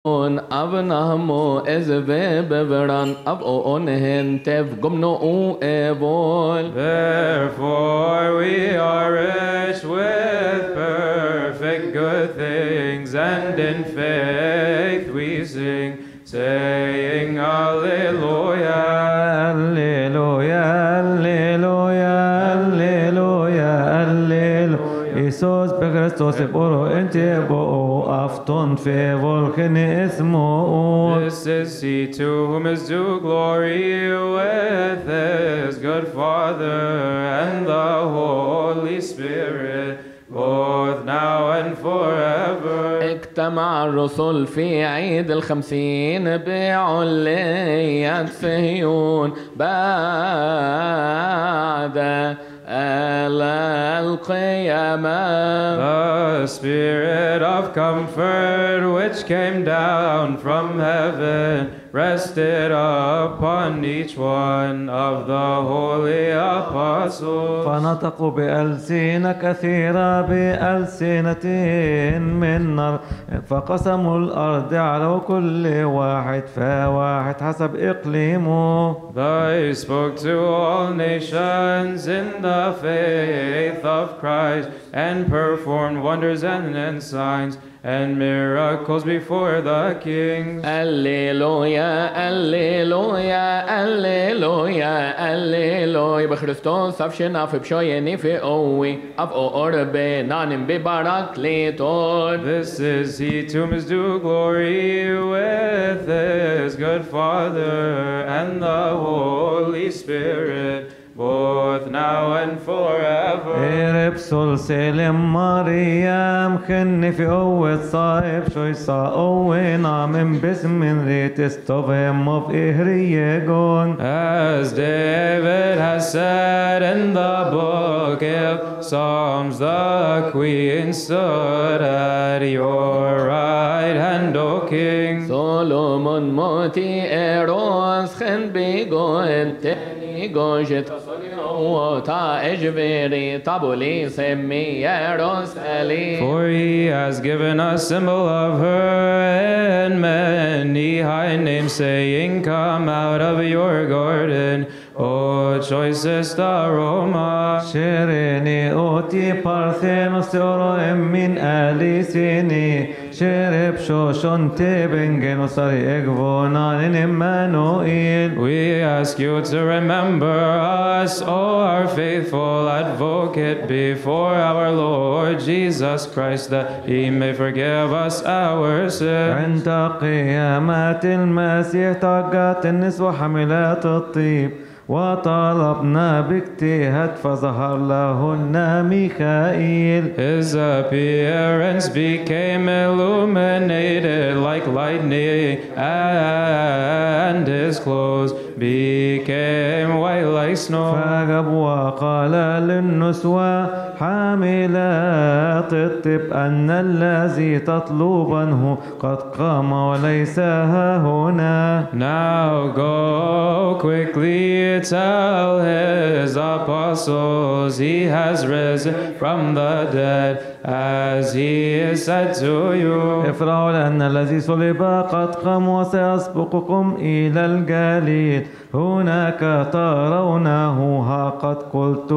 On av nahmo ez ve beveran av on hen tev gomno u evol. Therefore we are rich with perfect good things, and in faith we sing, saying, Alleluia. Alleluia, alleluia, alleluia, alleluia. Iisus pe Hristos e poro en tebo afton fe volken ismo This is he to whom is due glory with his good Father and the Holy Spirit, both now and forever. اجتمع الرسل في عيد الخمسين بعلية صهيون بعد القيامة The Spirit of comfort which came down from heaven rested upon each one of the holy apostles. فنطقوا بألسنة كثيرة بألسنة من نار فقسموا الأرض على كل واحد فواحد حسب إقليمه They spoke to all nations in the faith of Christ and performed wonders and, and signs and miracles before the kings. Alleluia, Alleluia, Alleluia, Alleluia بخريستوس أفشنا في بشويني في قوي أف أورب نانم ببراكليتون This is he to whom is due glory with his good Father and the Holy Spirit, both now and forever. إرب سلسلم مريم خن في قوة صاحب شوي صاقوي نعم باسم ريت استوفهم of إهريجون As David has said in the book of Psalms, the queen stood at your right hand, O King. سولومون موتي إيروس خن بيجون تاني جوجت وتا إجبري طابولي سمي يروسالي For he has given a symbol of her and many high names, saying, Come out of your garden, O choicest aroma. شيريني أوتي بارثينوس أورو من أليسيني شرب شوشون تبنجن صاري إغفونان إمانوئيل We ask you to remember us, O our faithful advocate, before our Lord Jesus Christ, that he may forgive us our sins. عند قيامات المسيح طاقات النسوة حملات الطيب وطلبنا باجتهاد فظهر لهن ميخائيل His appearance became illuminated like lightning, and his clothes became white like snow. فأجاب وقال للنسوة حاملات الطب أن الذي تطلبنه قد قام وليس ها هنا Now go quickly tell his apostles he has risen from the dead, as he said to you. افرحوا لأن الذي صلب قد قام وسيسبقكم إلى الجليل هناك ترونه ها قد قلت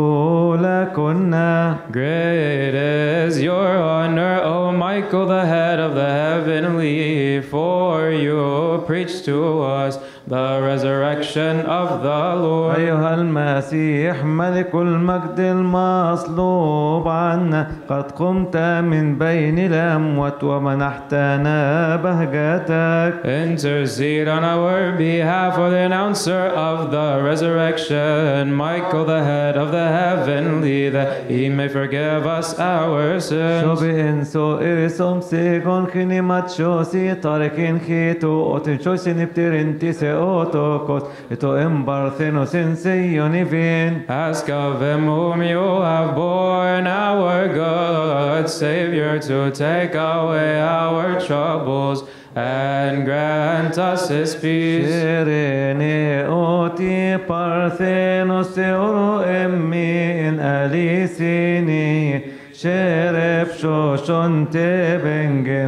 لكنا Great is your honor, O Michael, the head of the heavenly, for you preach to us the resurrection of the Lord. أيها المسيح ملك المجد المصلوب عنا قد قمت من بين الأموات ومنحتنا بهجتك Intercede on our behalf for the announcer of the resurrection, Michael, the head of the heavenly, that he may forgive us our sins. Shobi so irisom segon kini macho si tarikin khito otin choisin iptirinti se otokos ito embartheno senseioni vin Ask of him whom you have borne, our good Savior, to take away our troubles and grant us his peace. Sirene oti partheno se oro emmi in alisini Sherep shoshon te bengenus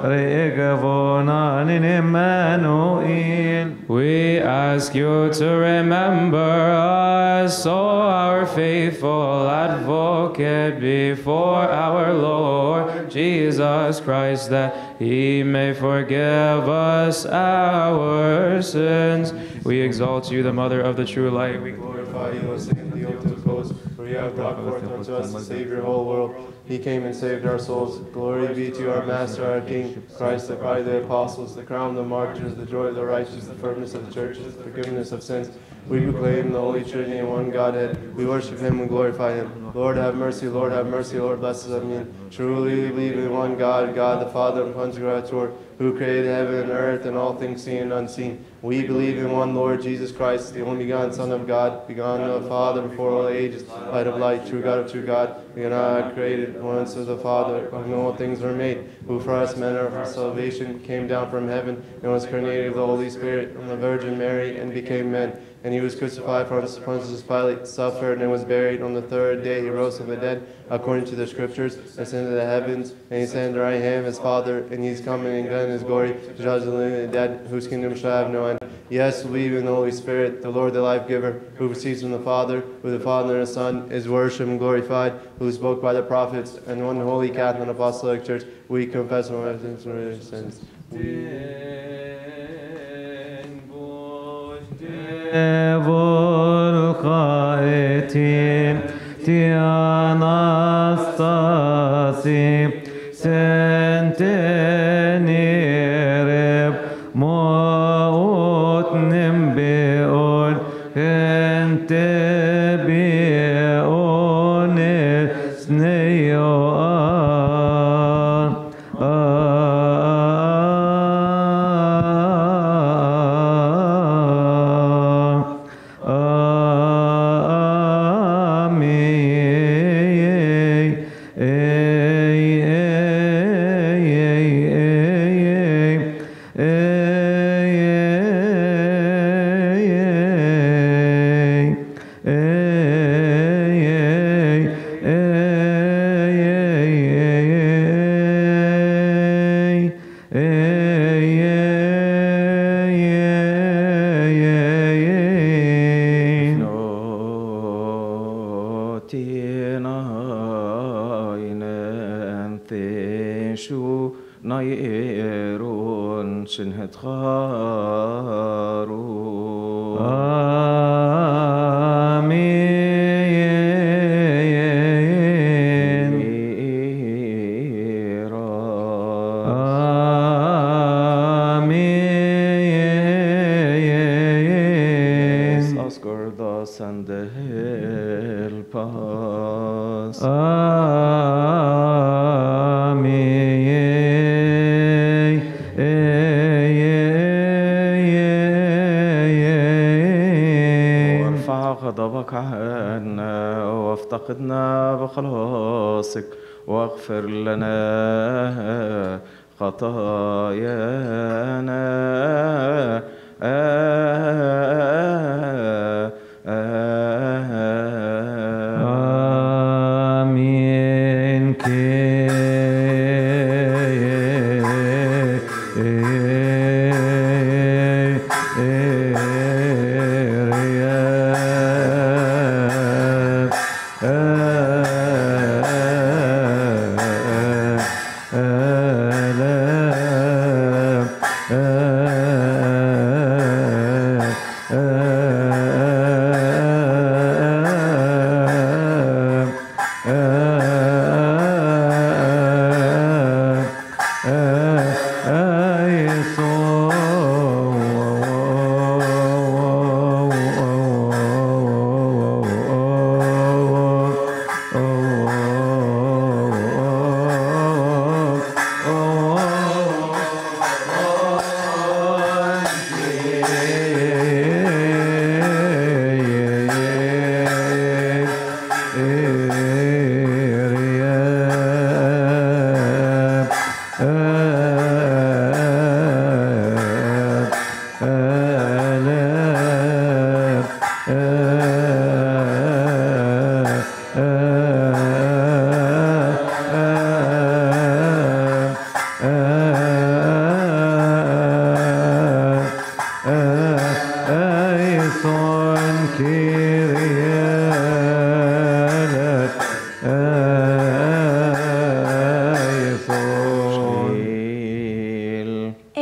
Re'egavonan in Emmanuel. We ask you to remember us, O our faithful advocate, before our Lord Jesus Christ, that he may forgive us our sins. We exalt you, the mother of the true light. We glorify glorify you, O Saint Theotokos, for you have brought forth unto us the Savior of the whole world. He came and saved our souls. Glory be to our Master, our King, Christ, the pride of the apostles, the crown of the martyrs, the joy of the righteous, the firmness of the churches, the forgiveness of sins. We proclaim the Holy Trinity in one Godhead. We worship Him and glorify Him. Lord have mercy, Lord have mercy, Lord bless us. Amen. Truly we believe in one God, God the Father, Creator, who created heaven and earth and all things seen and unseen. We believe in one Lord Jesus Christ, the only begotten Son of God, begotten of the Father before all ages, light of light, true God of true God, begotten, created, once of the Father, by whom all things were made, who for us men are for salvation came down from heaven and was created of the Holy Spirit from the Virgin Mary and became man. And he was crucified for us, Pontius Pilate, suffered and was buried. On the third day he rose from the dead, according to the scriptures, ascended to the heavens, and he sat at the right hand of his Father, and he's coming in God in his glory to judge the living and the dead, whose kingdom shall have no end. Yes, believe in the Holy Spirit, the Lord, the life giver, who proceeds from the Father, who the Father and the Son is worshipped and glorified, who spoke by the prophets, and one holy Catholic and apostolic church, we confess our sins. Volkaetim Tianastasim Sentenireb Mout Nimbeon Kente Beon Sneyoan Notina inen teshu nairun sinhet charu. Amen. Mira. Amen. Oscar dos and help us. Amen. وارفع غضبك عنا وافتقدنا بخلاصك واغفر لنا خطايانا Amen.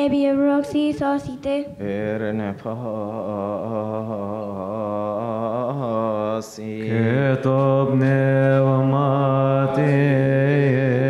Ebi Roxy Societe. Erne pasi. كتب نعمتي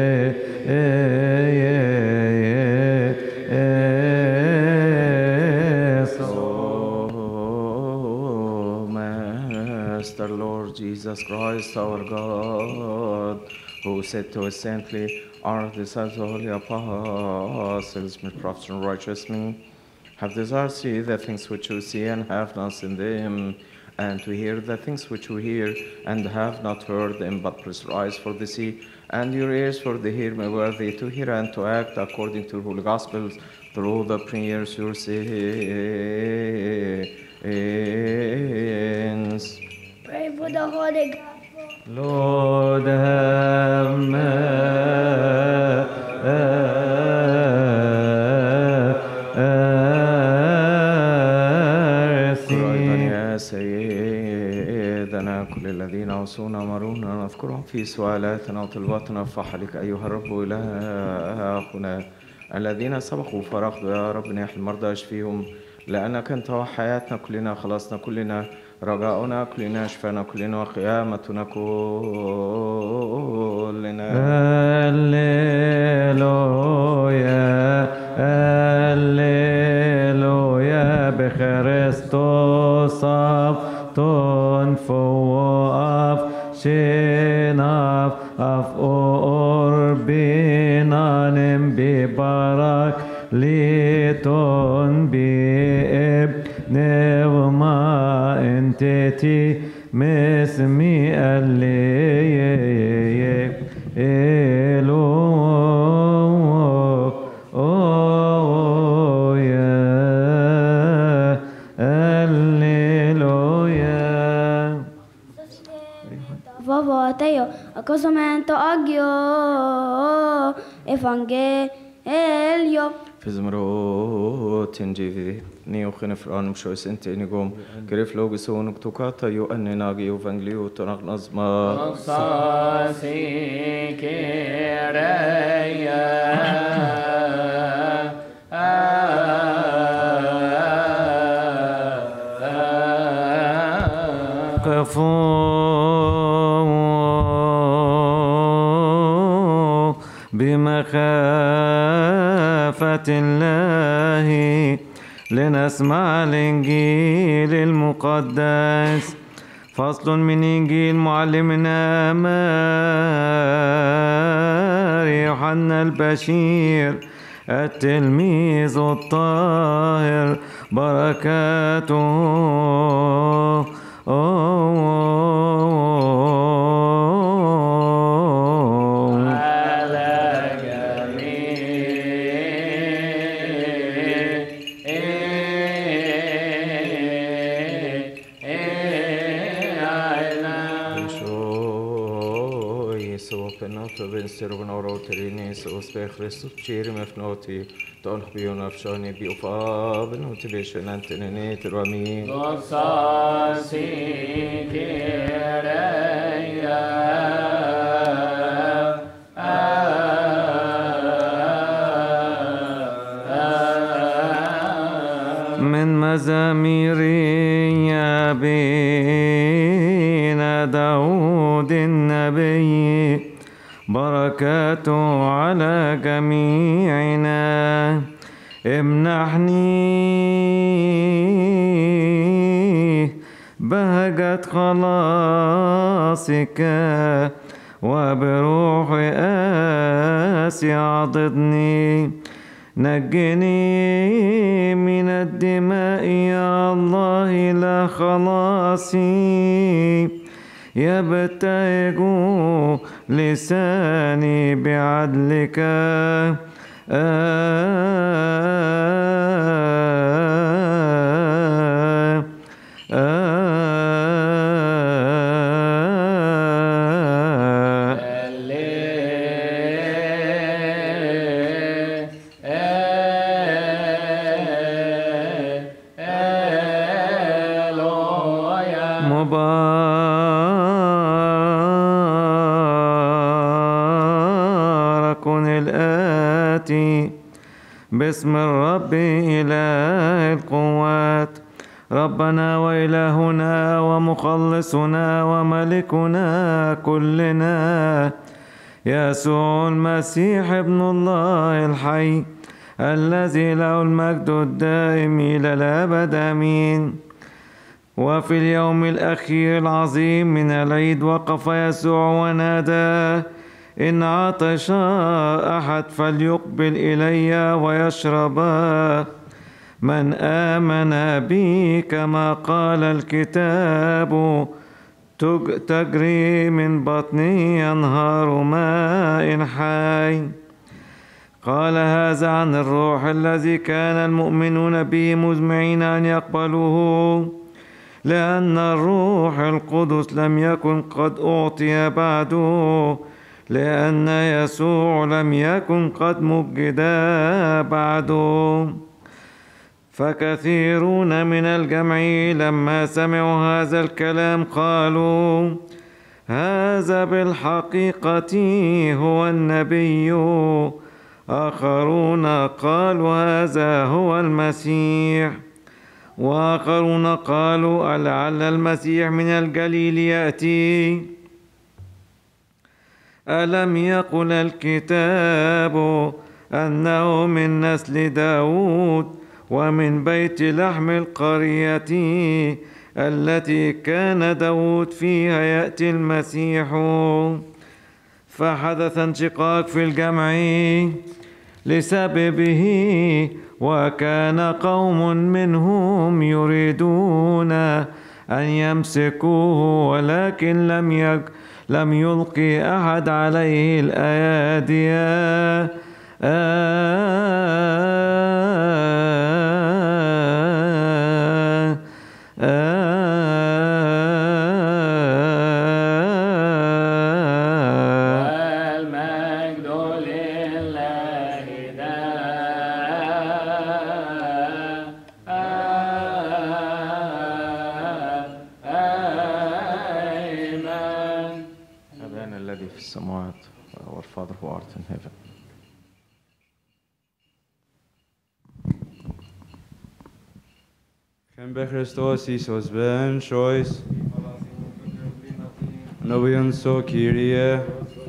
Oh, Master Lord Jesus Christ, our God, who said to us saintly, Our disciples, holy apostles, my prophets, and righteous men, have desired to see the things which you see and have not seen them, and to hear the things which you hear and have not heard them, but press your eyes for the see, and your ears for the hear, me worthy to hear and to act according to the holy gospels through the prayers your sins. Pray for the Holy Gospel. Lord have mercy. أيضا يا سيدنا كل الذين أوصونا أمرونا نذكرهم في سؤالاتنا وطلباتنا فحلك أيها الرب إلهنا الذين سبقوا فرقدوا يا رب نحن المرضى اشفيهم لأنك أنت هو حياتنا كلنا خلاصنا كلنا رجاؤنا كلنا شفانا كلنا وقيامتنا كلنا هللويا هللويا بخريستوس أفتون فوقف شنف أف أوربنا نم ببرك ليتون بإب نغمة انتتي مسمي اللي إلو أو يا هللويا Vovoteio, accosumento agio, evangelio. في زمرات جيفي نيو خنفران مشو سنتي نيقوم كريف لوغ سونك توكاتا يو أني ناقي يو فانجليو تنق نظما Sassy Kyrie. قفوا بمخافة الله لنسمع الإنجيل المقدس فصل من إنجيل معلمنا مار يوحنا البشير التلميذ الطاهر بركاته Shoy så pennato venser och roterini så spe Kristus chiri mefnoti ton khbion afshani bi ufa benoti beshen antenene terami Sassy من مزامير أبينا داود النبي بركاته على جميعنا امنحني بهجة خلاصك وبروح آسي عضدني نجني من الدماء يا الله لا خلاصي يبتهج لساني بعدلك آه آه مبارك الآتي باسم الرب إله القوات ربنا وإلهنا ومخلصنا وملكنا كلنا يسوع المسيح ابن الله الحي الذي له المجد الدائم إلى الأبد آمين وفي اليوم الأخير العظيم من العيد وقف يسوع ونادى إن عطش أحد فليقبل إلي ويشرب من آمن بي كما قال الكتاب تج- تجري من بطني أنهار ماء حي قال هذا عن الروح الذي كان المؤمنون به مزمعين أن يقبلوه لأن الروح القدس لم يكن قد أعطي بعد لأن يسوع لم يكن قد مجد بعد فكثيرون من الجمع لما سمعوا هذا الكلام قالوا هذا بالحقيقة هو النبي آخرون قالوا هذا هو المسيح وآخرون قالوا ألعل المسيح من الجليل يأتي ألم يقل الكتاب أنه من نسل داود ومن بيت لحم القرية التي كان داود فيها يأتي المسيح فحدث انشقاق في الجمع لسببه وكان قوم منهم يريدون أن يمسكوه ولكن لم يك لم يلقي أحد عليه الأيادي والمجد لله دائما أبانا الذي في السماوات our Father who art in heaven Ken be Christos Isos ben choice. Novian so Kyrie.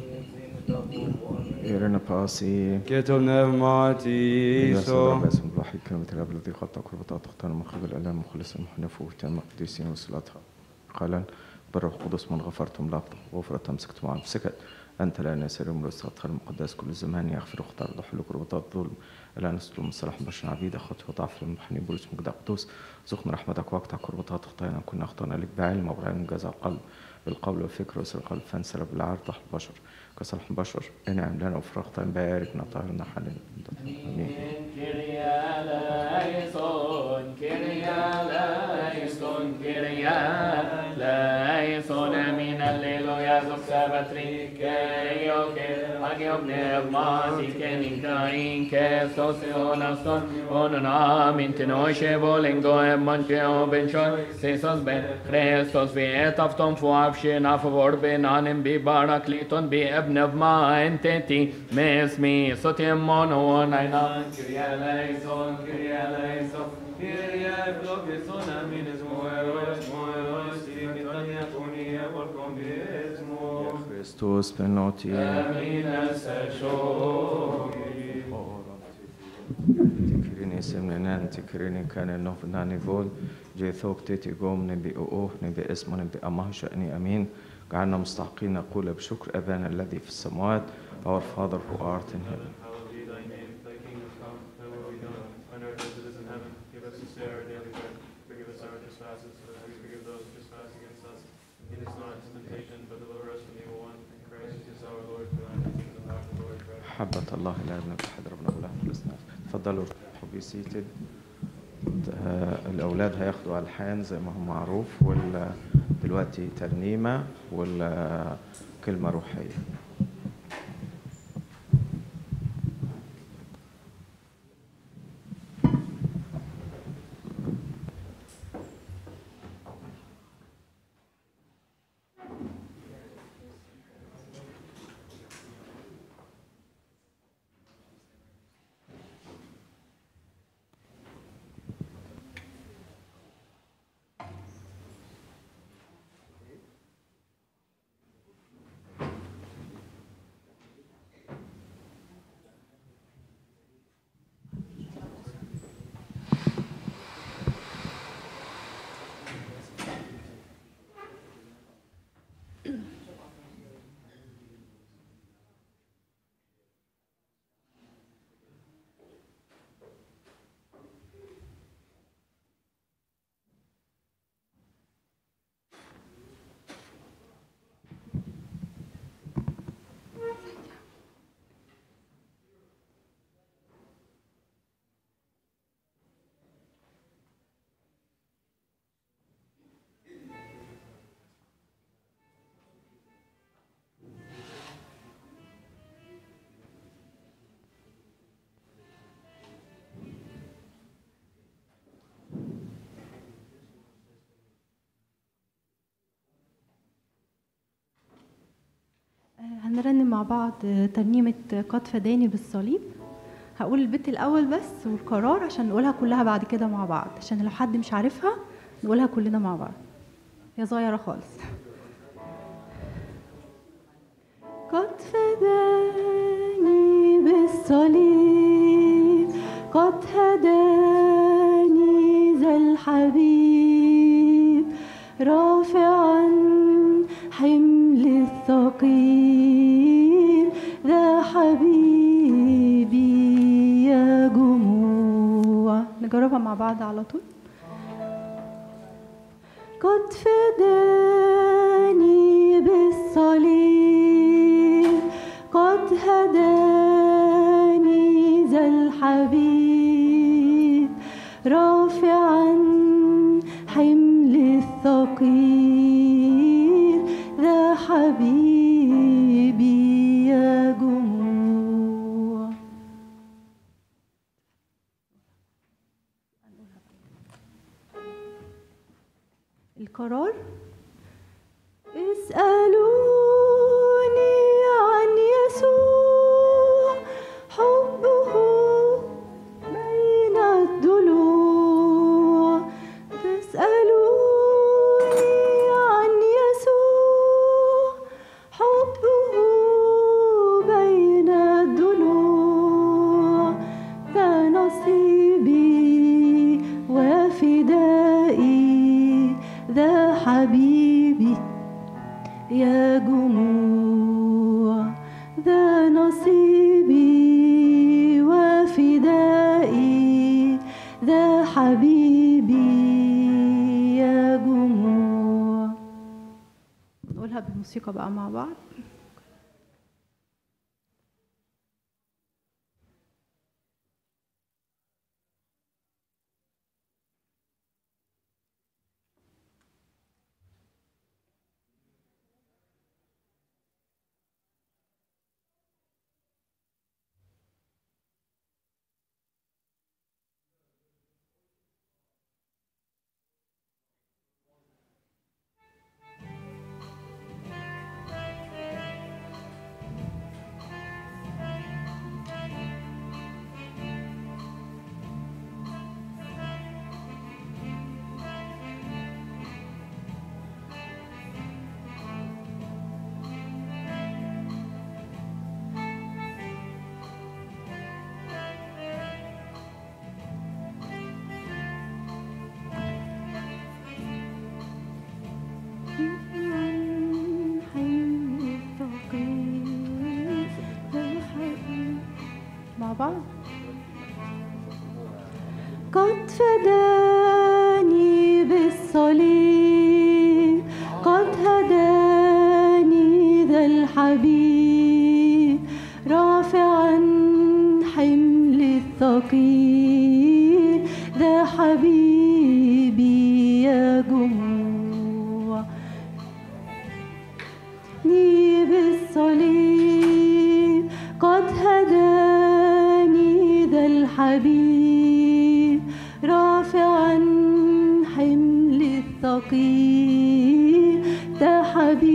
إيرنا باسي Ketom nevmati يا سلام Iso. باسم الوحيد كلمة الأب الذي خلق قربة تختار من قبل الإعلام مخلص المحنف وتم قديسين وصلاتها قالا بالروح القدس من غفرتم لا غفرة أمسكتم عن سكت أنت لا نسير من الاستغفار المقدس كل زمان يغفر واختار ضحل قربة الظلم لا نسلم من صلاح بشر عبيد أخذت وضعف المحني بولس مجد قدوس زقنا رحمتك واقطع قربتها تخطينا كنا أخطأنا لك بعلم وبعلم جزع القلب بالقول والفكر وسر القلب فانسرب بالعار تحت البشر كصلح البشر انعم لنا وفرغتا باركنا طهرنا حالنا امين كريا لايسون كريا لايسون كريا لايسون من الليل يزوك سبتري كيو كي agio pneumati che ninkain che sosionason onana mintinoishe volengo e mancheo benchon sesos ben Christos vi et afton fuavshin af vorben anem bi barakliton bi ebnev ma enteti mesmi sotim mono naina Kyrie eleison Kyrie eleison Kyrie eblogison aminis moeros moeros Titania kunie volcom biesmo Christus benoti Amines تكريني سمنان تكريني كان نوف ناني فول جي ثوك تيتي قوم نبي أوه نبي اسمه نبي أمه شأني أمين جعلنا مستحقين نقول بشكر أبانا الذي في السماوات Our Father who art in heaven Hallowed be thy name, thy kingdom come, thy will be done, on earth as it is in heaven. Give us this day our daily bread. Forgive us our trespasses, as we forgive those who trespass against us. Lead us not into temptation, but deliver us from the evil one. In Christ Jesus our Lord, for thine is the kingdom, the power, and the glory forever. حبة الله لا ابن بحد ربنا ولا خلصنا تفضلوا روحوا بي سيتد الأولاد هياخدوا ألحان زي ما هو معروف وال دلوقتي ترنيمة والكلمة روحية هنرنم مع بعض ترنيمة قد فداني بالصليب هقول البيت الأول بس والقرار عشان نقولها كلها بعد كده مع بعض عشان لو حد مش عارفها نقولها كلنا مع بعض هي صغيرة خالص قد فداني بالصليب قد هداني ذا الحبيب رافعا حمل الثقيل ذا حبيبي يا جموع نجربها مع بعض على طول قد فداني بالصليب قد هداني ذا الحبيب رافعا حمل الثقيل ذا حبيبي يا جموع القرار اسألوني عن يسوع حبه بين الضلوع تسألوني عن يسوع حبه بين الضلوع ذا نصيبي وفدائي ذا حبيبي يا جموع ذا نصيبي وفدائي ذا حبيبي يا جموع نقولها بالموسيقى بقى مع بعض مع بعض قد فداني بالصليب قد هداني ذا الحبيب رافعا حمل الثقيل ذا حبيبي يا جموع ني بالصليب قد هداني ذا الحبيب رافعا حمل الثقيل ذا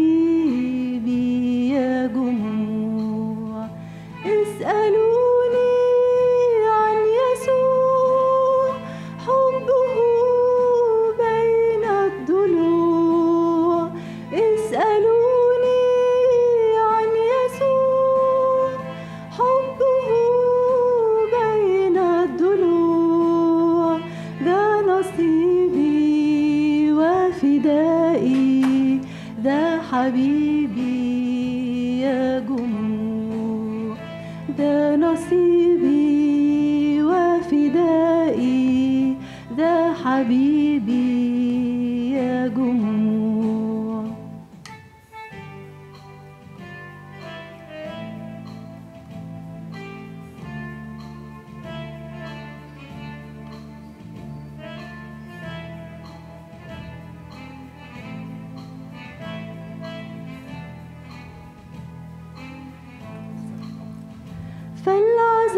حبيبي يا جموع اسألوني عن يسوع حبه بين الضلوع اسألوني عن يسوع حبه بين الضلوع ذا نصيبي وفدائي ذا حبيبي يا جموع ذا نصيبي وفدائي ذا حبيبي يا جموع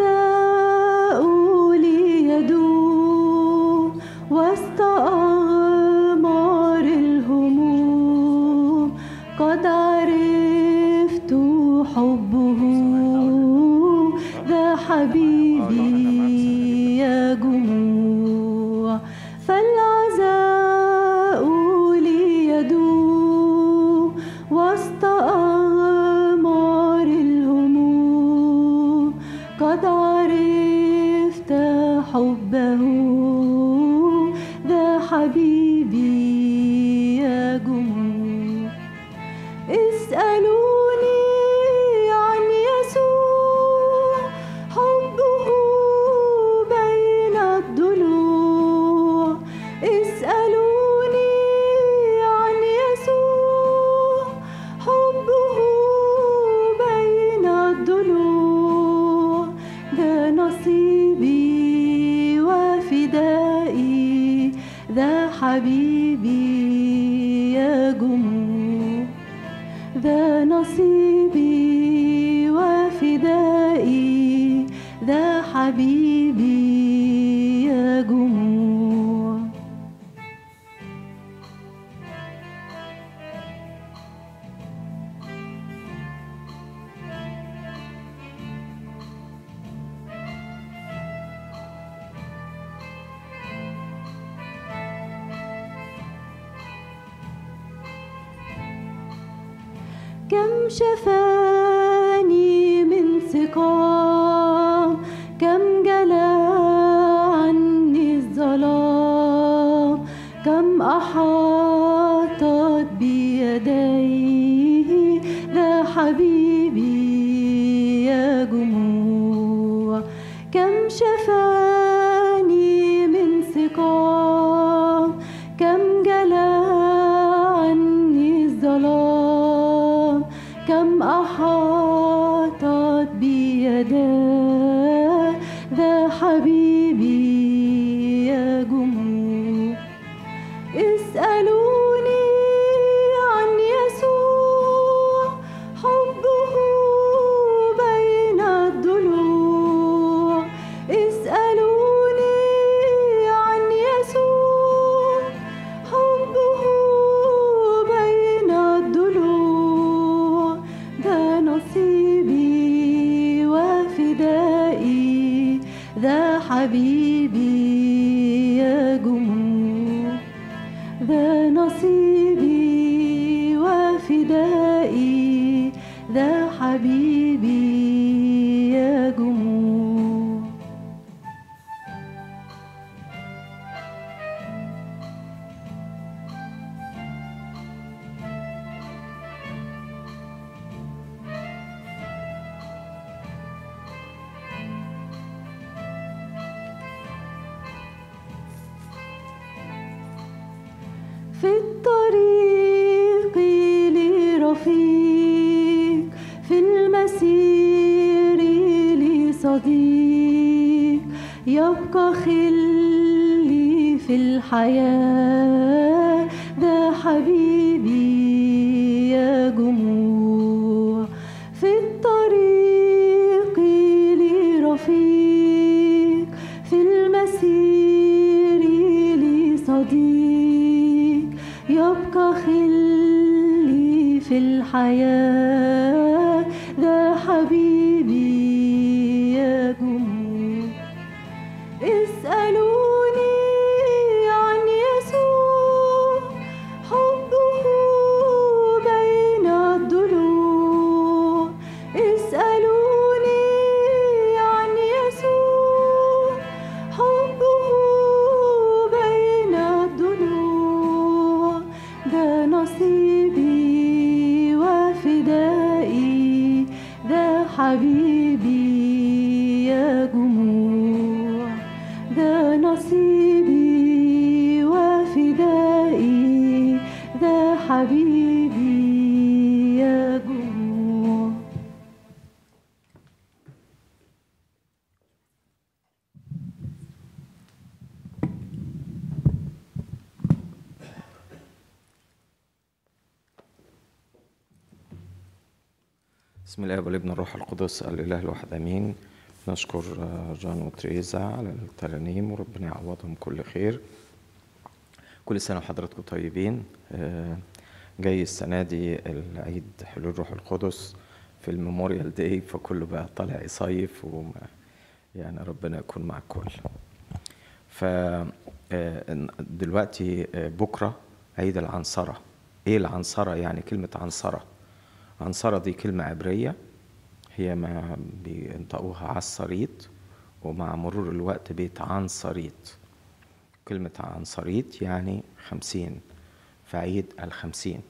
فالعزاء لي يدوم وسط جموع فالعزاء ليدوم وسط أغمار الهموم قد عرفت حبه ذا حبيبي يا جموع اسألوني عن يسوع حبه بين الضلوع اسألوني عن يسوع حبه بين الضلوع ده نصيبي وفدائي ذا حبيبي يا جموع ذا نصيبي وفدائي ذا حبيبي يا جموع كم شفاني من سقام كم جلى عني الظلام كم أحاطت بيديه ذا حبيبي يا جموع كم شفاني من سقام كم جلى عني الظلام كم أحاطت بيداه ذا حبيبي يا جموع اسألوني عن يسوع حبه بين الضلوع اسألوني عن يسوع حبه بين الضلوع ده نصيبي وفدائي ذا حبيبي يا جموع ذا نصيبي وفدائي ذا حبيبي يا جموع في الطريق لي رفيق في المسير لي صديق يبقى خلي في الحياة ده حبيبي يا جموع في الطريق لي رفيق في المسير لي صديق يبقى خلي في الحياة ده حبيبي يا جموع اسألوني عن يسوع حبه بين الضلوع اسألوني عن يسوع حبه بين الضلوع ده نصيبي وفدائي ده حبيبي يا جموع ده نصيبي وفدائي ده حبيبي يا جموع بسم الله والابن الروح القدس الاله الواحد امين نشكر آه، جان وتريزا على الترانيم وربنا يعوضهم كل خير كل سنه وحضراتكم طيبين آه، جاي السنه دي العيد حلول الروح القدس في الميموريال داي فكله بقى طالع يصيف وما يعني ربنا يكون مع الكل ف آه، دلوقتي آه، بكرة عيد العنصرة ايه العنصرة يعني كلمة عنصرة عنصرة دي كلمة عبرية هي ما بينطقوها عصريت ومع مرور الوقت بيت عنصريت كلمة عنصريت يعني خمسين في عيد الخمسين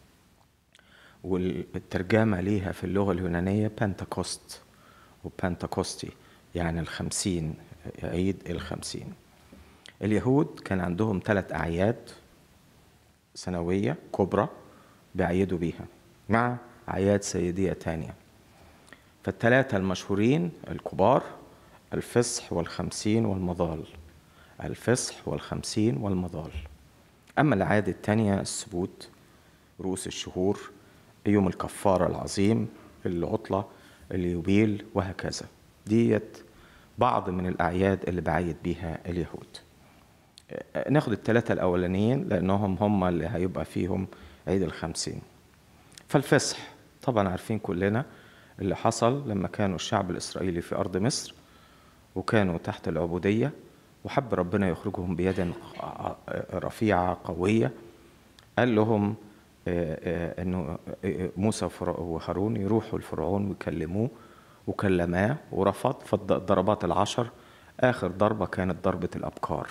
والترجمة ليها في اللغة اليونانية بنتكوست وبنتكوستي يعني الخمسين عيد الخمسين اليهود كان عندهم ثلاث أعياد سنوية كبرى بيعيدوا بيها مع أعياد سيدية تانية فالثلاثة المشهورين الكبار الفصح والخمسين والمضال الفصح والخمسين والمضال أما الأعياد التانية السبوت رؤوس الشهور يوم الكفارة العظيم العطلة اليوبيل وهكذا ديت بعض من الأعياد اللي بعيد بيها اليهود ناخد الثلاثة الأولانيين لأنهم هم اللي هيبقى فيهم عيد الخمسين فالفصح طبعا عارفين كلنا اللي حصل لما كانوا الشعب الإسرائيلي في أرض مصر وكانوا تحت العبودية وحب ربنا يخرجهم بيد رفيعة قوية قال لهم آه، آه، انه آه، موسى وفر- وهارون يروحوا لفرعون ويكلموه وكلماه ورفض فالضربات العشر اخر ضربه كانت ضربه الابكار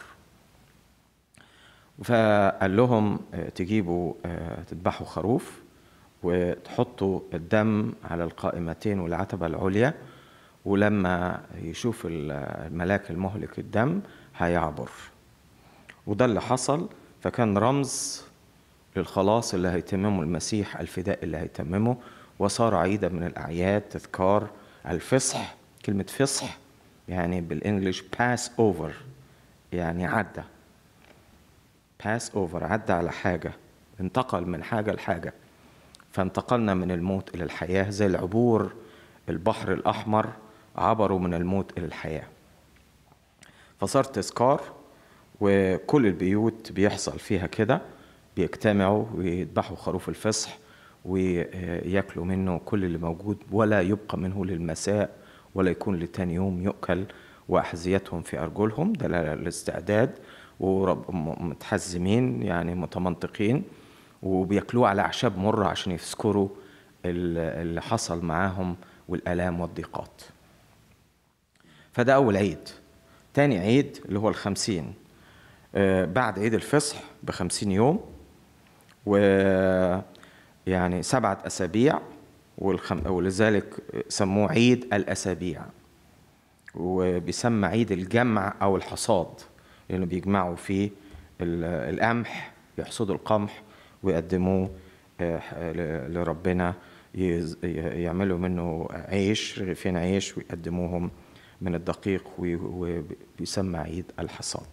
فقال لهم آه، تجيبوا آه، تذبحوا خروف وتحطوا الدم على القائمتين والعتبة العليا ولما يشوف ال- الملاك المهلك الدم هيعبر وده اللي حصل فكان رمز للخلاص اللي هيتممه المسيح الفداء اللي هيتممه وصار عيدا من الأعياد تذكار الفصح كلمة فصح يعني بالإنجليش باس أوفر يعني عدى باس أوفر عدى على حاجة انتقل من حاجة لحاجة فانتقلنا من الموت إلى الحياة زي العبور البحر الأحمر عبروا من الموت إلى الحياة فصار تذكار وكل البيوت بيحصل فيها كده بيجتمعوا ويذبحوا خروف الفصح وياكلوا منه كل اللي موجود ولا يبقى منه للمساء ولا يكون لتاني يوم يؤكل وأحذيتهم في أرجلهم ده الاستعداد ومتحزمين يعني متمنطقين وبياكلوه على أعشاب مرة عشان يذكروا ال- اللي حصل معاهم والآلام والضيقات فده أول عيد تاني عيد اللي هو الخمسين آه، بعد عيد الفصح بخمسين يوم و يعني سبعة أسابيع والخم... ولذلك سموه عيد الأسابيع وبيسمى عيد الجمع أو الحصاد لأنه بيجمعوا فيه ال- القمح يحصدوا القمح ويقدموه آه، ل- لربنا يز- ي- يعملوا منه عيش رغيفين عيش ويقدموهم من الدقيق وي- وبيسمى عيد الحصاد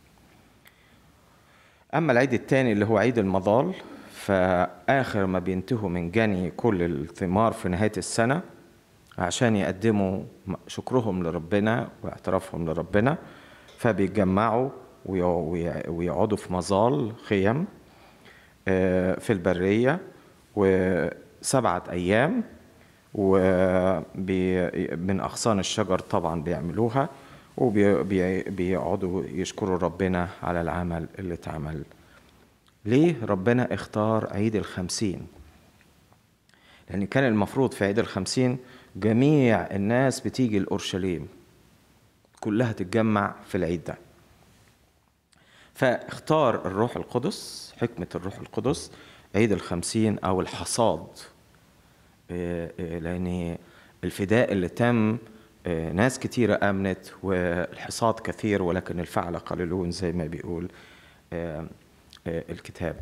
أما العيد الثاني اللي هو عيد المظال فآخر ما بينتهوا من جني كل الثمار في نهاية السنة عشان يقدموا شكرهم لربنا واعترافهم لربنا فبيتجمعوا ويع- ويع- ويقعدوا في مظال خيم آه، في البرية وسبعة أيام ومن أغصان الشجر طبعا بيعملوها وبيقعدوا يشكروا ربنا على العمل اللي اتعمل ليه ربنا اختار عيد الخمسين لأن كان المفروض في عيد الخمسين جميع الناس بتيجي لأورشليم كلها تتجمع في العيد ده فاختار الروح القدس حكمة الروح القدس عيد الخمسين أو الحصاد إيه، إيه، لأن الفداء اللي تم إيه، ناس كتيرة آمنت والحصاد كثير ولكن الفعل قليلون زي ما بيقول إيه، إيه، الكتاب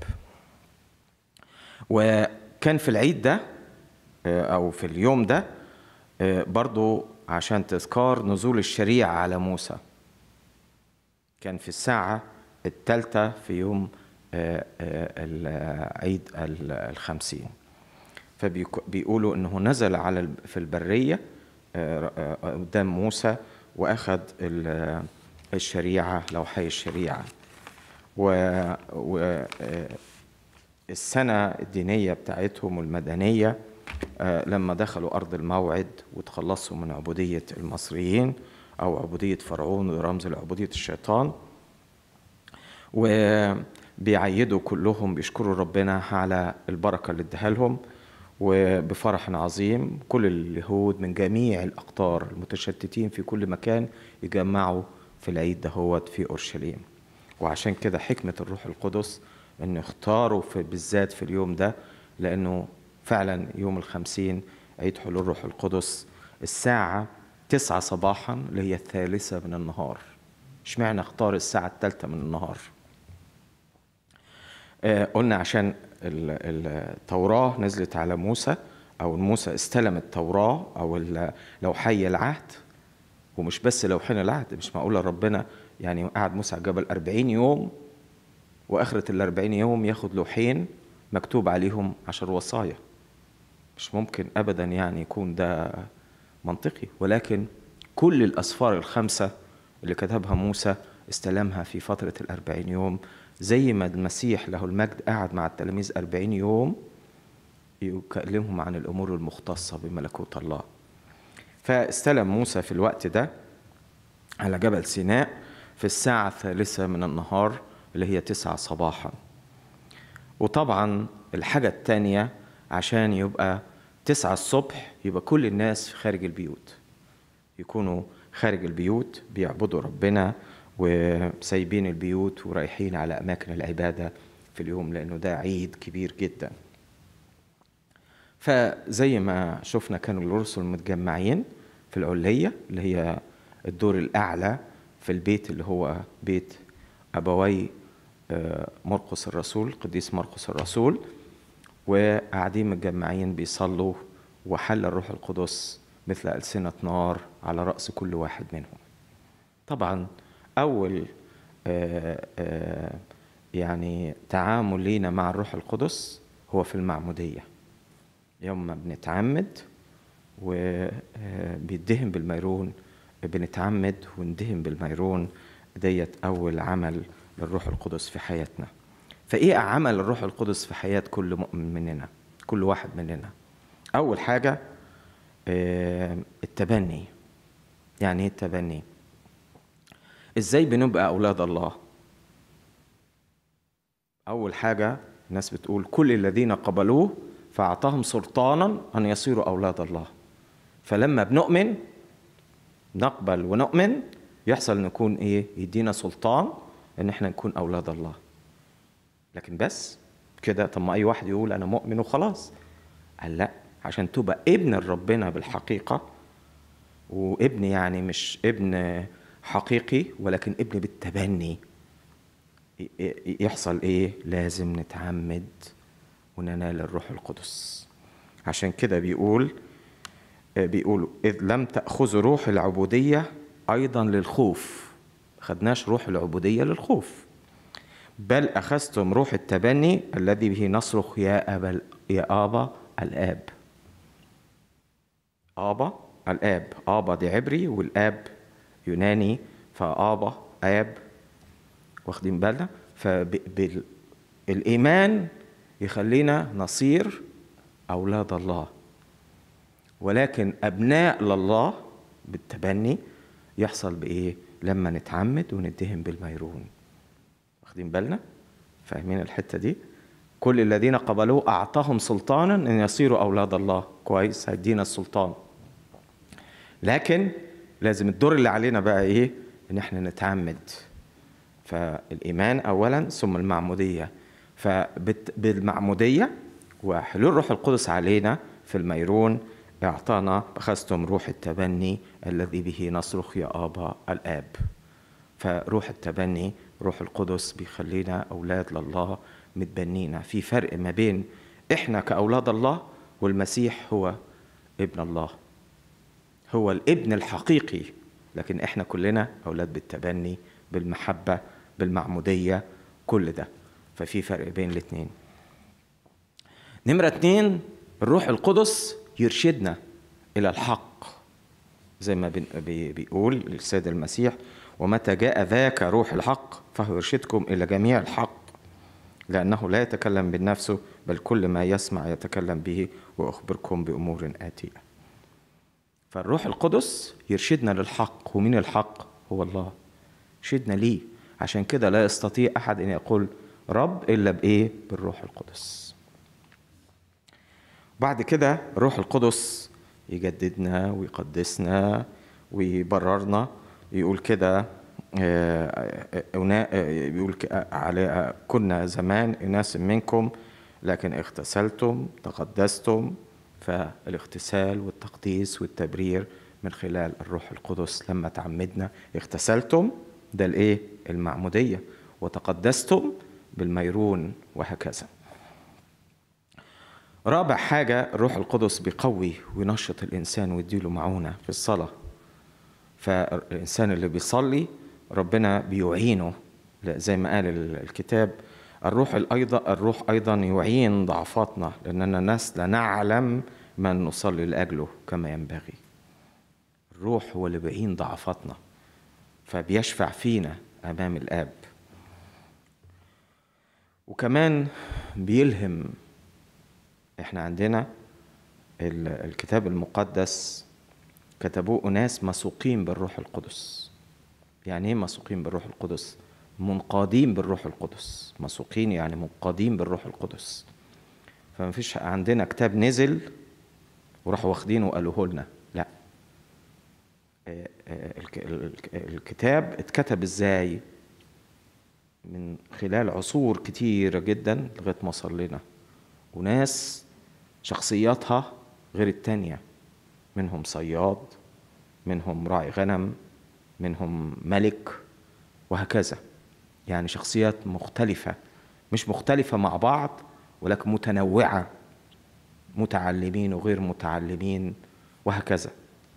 وكان في العيد ده إيه، أو في اليوم ده إيه، برضو عشان تذكار نزول الشريعة على موسى كان في الساعة الثالثة في يوم آه، آه، العيد ال- الخمسين فبيقولوا انه نزل على ال- في البرية آه، آه، قدام موسى واخذ ال- الشريعة لوحي الشريعة و, و آه، السنة الدينية بتاعتهم والمدنية آه، لما دخلوا أرض الموعد وتخلصوا من عبودية المصريين أو عبودية فرعون ورمز لعبودية الشيطان وبيعيدوا كلهم بيشكروا ربنا على البركة اللي اداها لهم وبفرح عظيم كل اليهود من جميع الأقطار المتشتتين في كل مكان يجمعوا في العيد دهوت في أورشليم وعشان كده حكمة الروح القدس أن اختاروا في بالذات في اليوم ده لأنه فعلا يوم الخمسين عيد حلول الروح القدس الساعة تسعة صباحا اللي هي الثالثة من النهار اشمعنى اختار الساعة الثالثة من النهار آه، قلنا عشان ال- ال- التوراة نزلت على موسى أو موسى استلم التوراة أو ال- لوحي العهد ومش بس لوحين العهد مش معقولة ربنا يعني قعد موسى على الجبل 40 يوم وآخرة ال 40 يوم ياخد لوحين مكتوب عليهم عشر وصايا مش ممكن أبدا يعني يكون ده منطقي ولكن كل الأسفار الخمسة اللي كتبها موسى استلمها في فترة الأربعين يوم زي ما المسيح له المجد قعد مع التلاميذ أربعين يوم يكلمهم عن الأمور المختصة بملكوت الله فاستلم موسى في الوقت ده على جبل سيناء في الساعة الثالثة من النهار اللي هي تسعة صباحا وطبعا الحاجة التانية عشان يبقى تسعة الصبح يبقى كل الناس خارج البيوت يكونوا خارج البيوت بيعبدوا ربنا وسايبين البيوت ورايحين على أماكن العبادة في اليوم لأنه ده عيد كبير جدا فزي ما شفنا كانوا الرسل متجمعين في العلية اللي هي الدور الأعلى في البيت اللي هو بيت أبوي آه، مرقس الرسول قديس مرقس الرسول وقاعدين متجمعين بيصلوا وحل الروح القدس مثل ألسنة نار على رأس كل واحد منهم طبعا أول آه، آه، يعني تعامل لينا مع الروح القدس هو في المعمودية يوم ما بنتعمد وبيدهن بالميرون بنتعمد وندهن بالميرون ديت أول عمل للروح القدس في حياتنا فإيه عمل الروح القدس في حياة كل مؤمن مننا كل واحد مننا أول حاجة آه، التبني يعني إيه التبني إزاي بنبقى أولاد الله أول حاجة الناس بتقول كل الذين قبلوه فأعطاهم سلطانا أن يصيروا أولاد الله فلما بنؤمن نقبل ونؤمن يحصل نكون إيه يدينا سلطان إن إحنا نكون أولاد الله لكن بس كده طب ما أي واحد يقول أنا مؤمن وخلاص قال لا عشان تبقى ابن ربنا بالحقيقة وابن يعني مش ابن حقيقي ولكن ابن بالتبني ي- ي- يحصل ايه لازم نتعمد وننال الروح القدس عشان كده بيقول آه، بيقولوا إذ لم تأخذوا روح العبودية أيضا للخوف خدناش روح العبودية للخوف بل أخذتم روح التبني الذي به نصرخ يا أبا يا آبا الآب آبا الآب آبا دي عبري والآب يوناني فآبا آب واخدين بالنا فالإيمان يخلينا نصير أولاد الله ولكن أبناء لله بالتبني يحصل بإيه؟ لما نتعمد وندهن بالميرون واخدين بالنا؟ فاهمين الحتة دي؟ كل الذين قبلوه أعطاهم سلطانا أن يصيروا أولاد الله كويس هيدينا السلطان لكن لازم الدور اللي علينا بقى إيه؟ إن إحنا نتعمد فالإيمان أولا ثم المعمودية فبالمعمودية وحلول روح القدس علينا في الميرون اعطانا أخذتم روح التبني الذي به نصرخ يا آبا الآب فروح التبني روح القدس بيخلينا أولاد لله متبنينا في فرق ما بين إحنا كأولاد الله والمسيح هو ابن الله هو الابن الحقيقي لكن إحنا كلنا أولاد بالتبني بالمحبة بالمعمودية كل ده ففي فرق بين الاتنين نمرة اتنين الروح القدس يرشدنا إلى الحق زي ما بن- بي- بيقول السيد المسيح ومتى جاء ذاك روح الحق فهو يرشدكم إلى جميع الحق لأنه لا يتكلم بالنفس بل كل ما يسمع يتكلم به وأخبركم بأمور آتية فالروح القدس يرشدنا للحق ومين الحق هو الله يرشدنا ليه عشان كده لا يستطيع أحد أن يقول رب إلا بإيه بالروح القدس بعد كده الروح القدس يجددنا ويقدسنا ويبررنا يقول كده آه، آه، أنا- آه، يقول ك- على كنا زمان اناس منكم لكن اغتسلتم تقدستم فالاغتسال والتقديس والتبرير من خلال الروح القدس لما تعمدنا اغتسلتم ده الايه المعموديه وتقدستم بالميرون وهكذا رابع حاجة الروح القدس بيقوي وينشط الإنسان ويديله معونة في الصلاة فالإنسان اللي بيصلي ربنا بيعينه لا، زي ما قال ال- الكتاب الروح أيضا الروح أيضا يعين ضعفاتنا لأننا ناس لا نعلم من نصلي لأجله كما ينبغي الروح هو اللي بيعين ضعفاتنا فبيشفع فينا أمام الآب وكمان بيلهم احنا عندنا ال- الكتاب المقدس كتبوه أناس مسوقين بالروح القدس يعني ايه مسوقين بالروح القدس منقادين بالروح القدس مسوقين يعني منقادين بالروح القدس فما فيش عندنا كتاب نزل وراحوا واخدينه وقالوه لنا لا آه، آه، الك- الك- الكتاب اتكتب ازاي من خلال عصور كتيرة جدا لغاية ما وصل لنا وناس شخصياتها غير التانية منهم صياد منهم راعي غنم منهم ملك وهكذا يعني شخصيات مختلفة مش مختلفة مع بعض ولكن متنوعة متعلمين وغير متعلمين وهكذا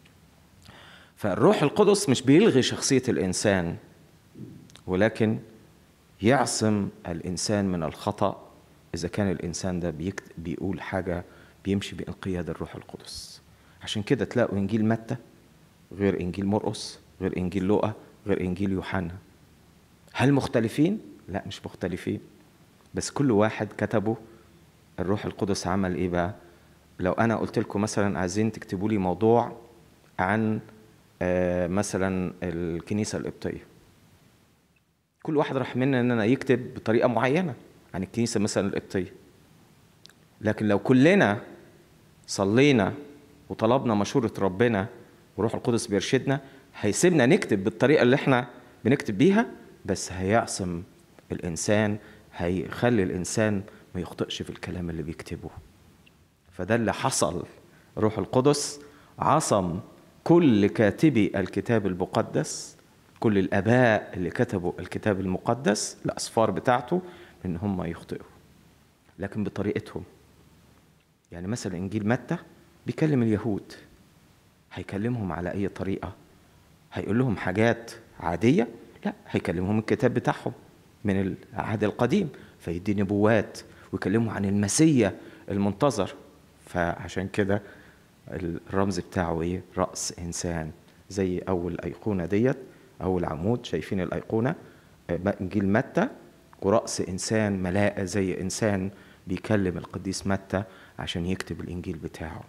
فالروح القدس مش بيلغي شخصية الإنسان ولكن يعصم الإنسان من الخطأ إذا كان الإنسان ده بيكت... بيقول حاجة بيمشي بانقياد الروح القدس عشان كده تلاقوا إنجيل متى غير إنجيل مرقس غير إنجيل لوقا غير إنجيل يوحنا هل مختلفين؟ لا مش مختلفين بس كل واحد كتبه الروح القدس عمل إيه بقى؟ لو أنا قلت لكم مثلا عايزين تكتبوا لي موضوع عن آه، مثلا الكنيسة القبطية كل واحد راح منا اننا يكتب بطريقه معينه عن الكنيسه مثلا القبطيه لكن لو كلنا صلينا وطلبنا مشوره ربنا وروح القدس بيرشدنا هيسيبنا نكتب بالطريقه اللي احنا بنكتب بيها بس هيعصم الانسان هيخلي الانسان ما يخطئش في الكلام اللي بيكتبه فده اللي حصل روح القدس عصم كل كاتبي الكتاب المقدس كل الاباء اللي كتبوا الكتاب المقدس الاسفار بتاعته من ان هم يخطئوا لكن بطريقتهم يعني مثلا انجيل متى بيكلم اليهود هيكلمهم على اي طريقه هيقول لهم حاجات عاديه لا هيكلمهم الكتاب بتاعهم من العهد القديم فيدي نبوات ويكلموا عن المسيا المنتظر فعشان كده الرمز بتاعه ايه راس انسان زي اول ايقونه ديت اول عمود شايفين الايقونه آه، انجيل متى وراس انسان ملاءه زي انسان بيكلم القديس متى عشان يكتب الانجيل بتاعه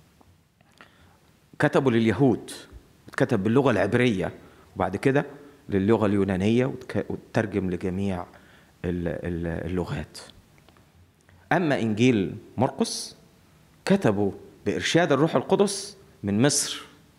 كتبوا لليهود اتكتب باللغه العبريه وبعد كده للغه اليونانيه وتك- وترجم لجميع ال- ال- اللغات اما انجيل مرقس كتبوا بارشاد الروح القدس من مصر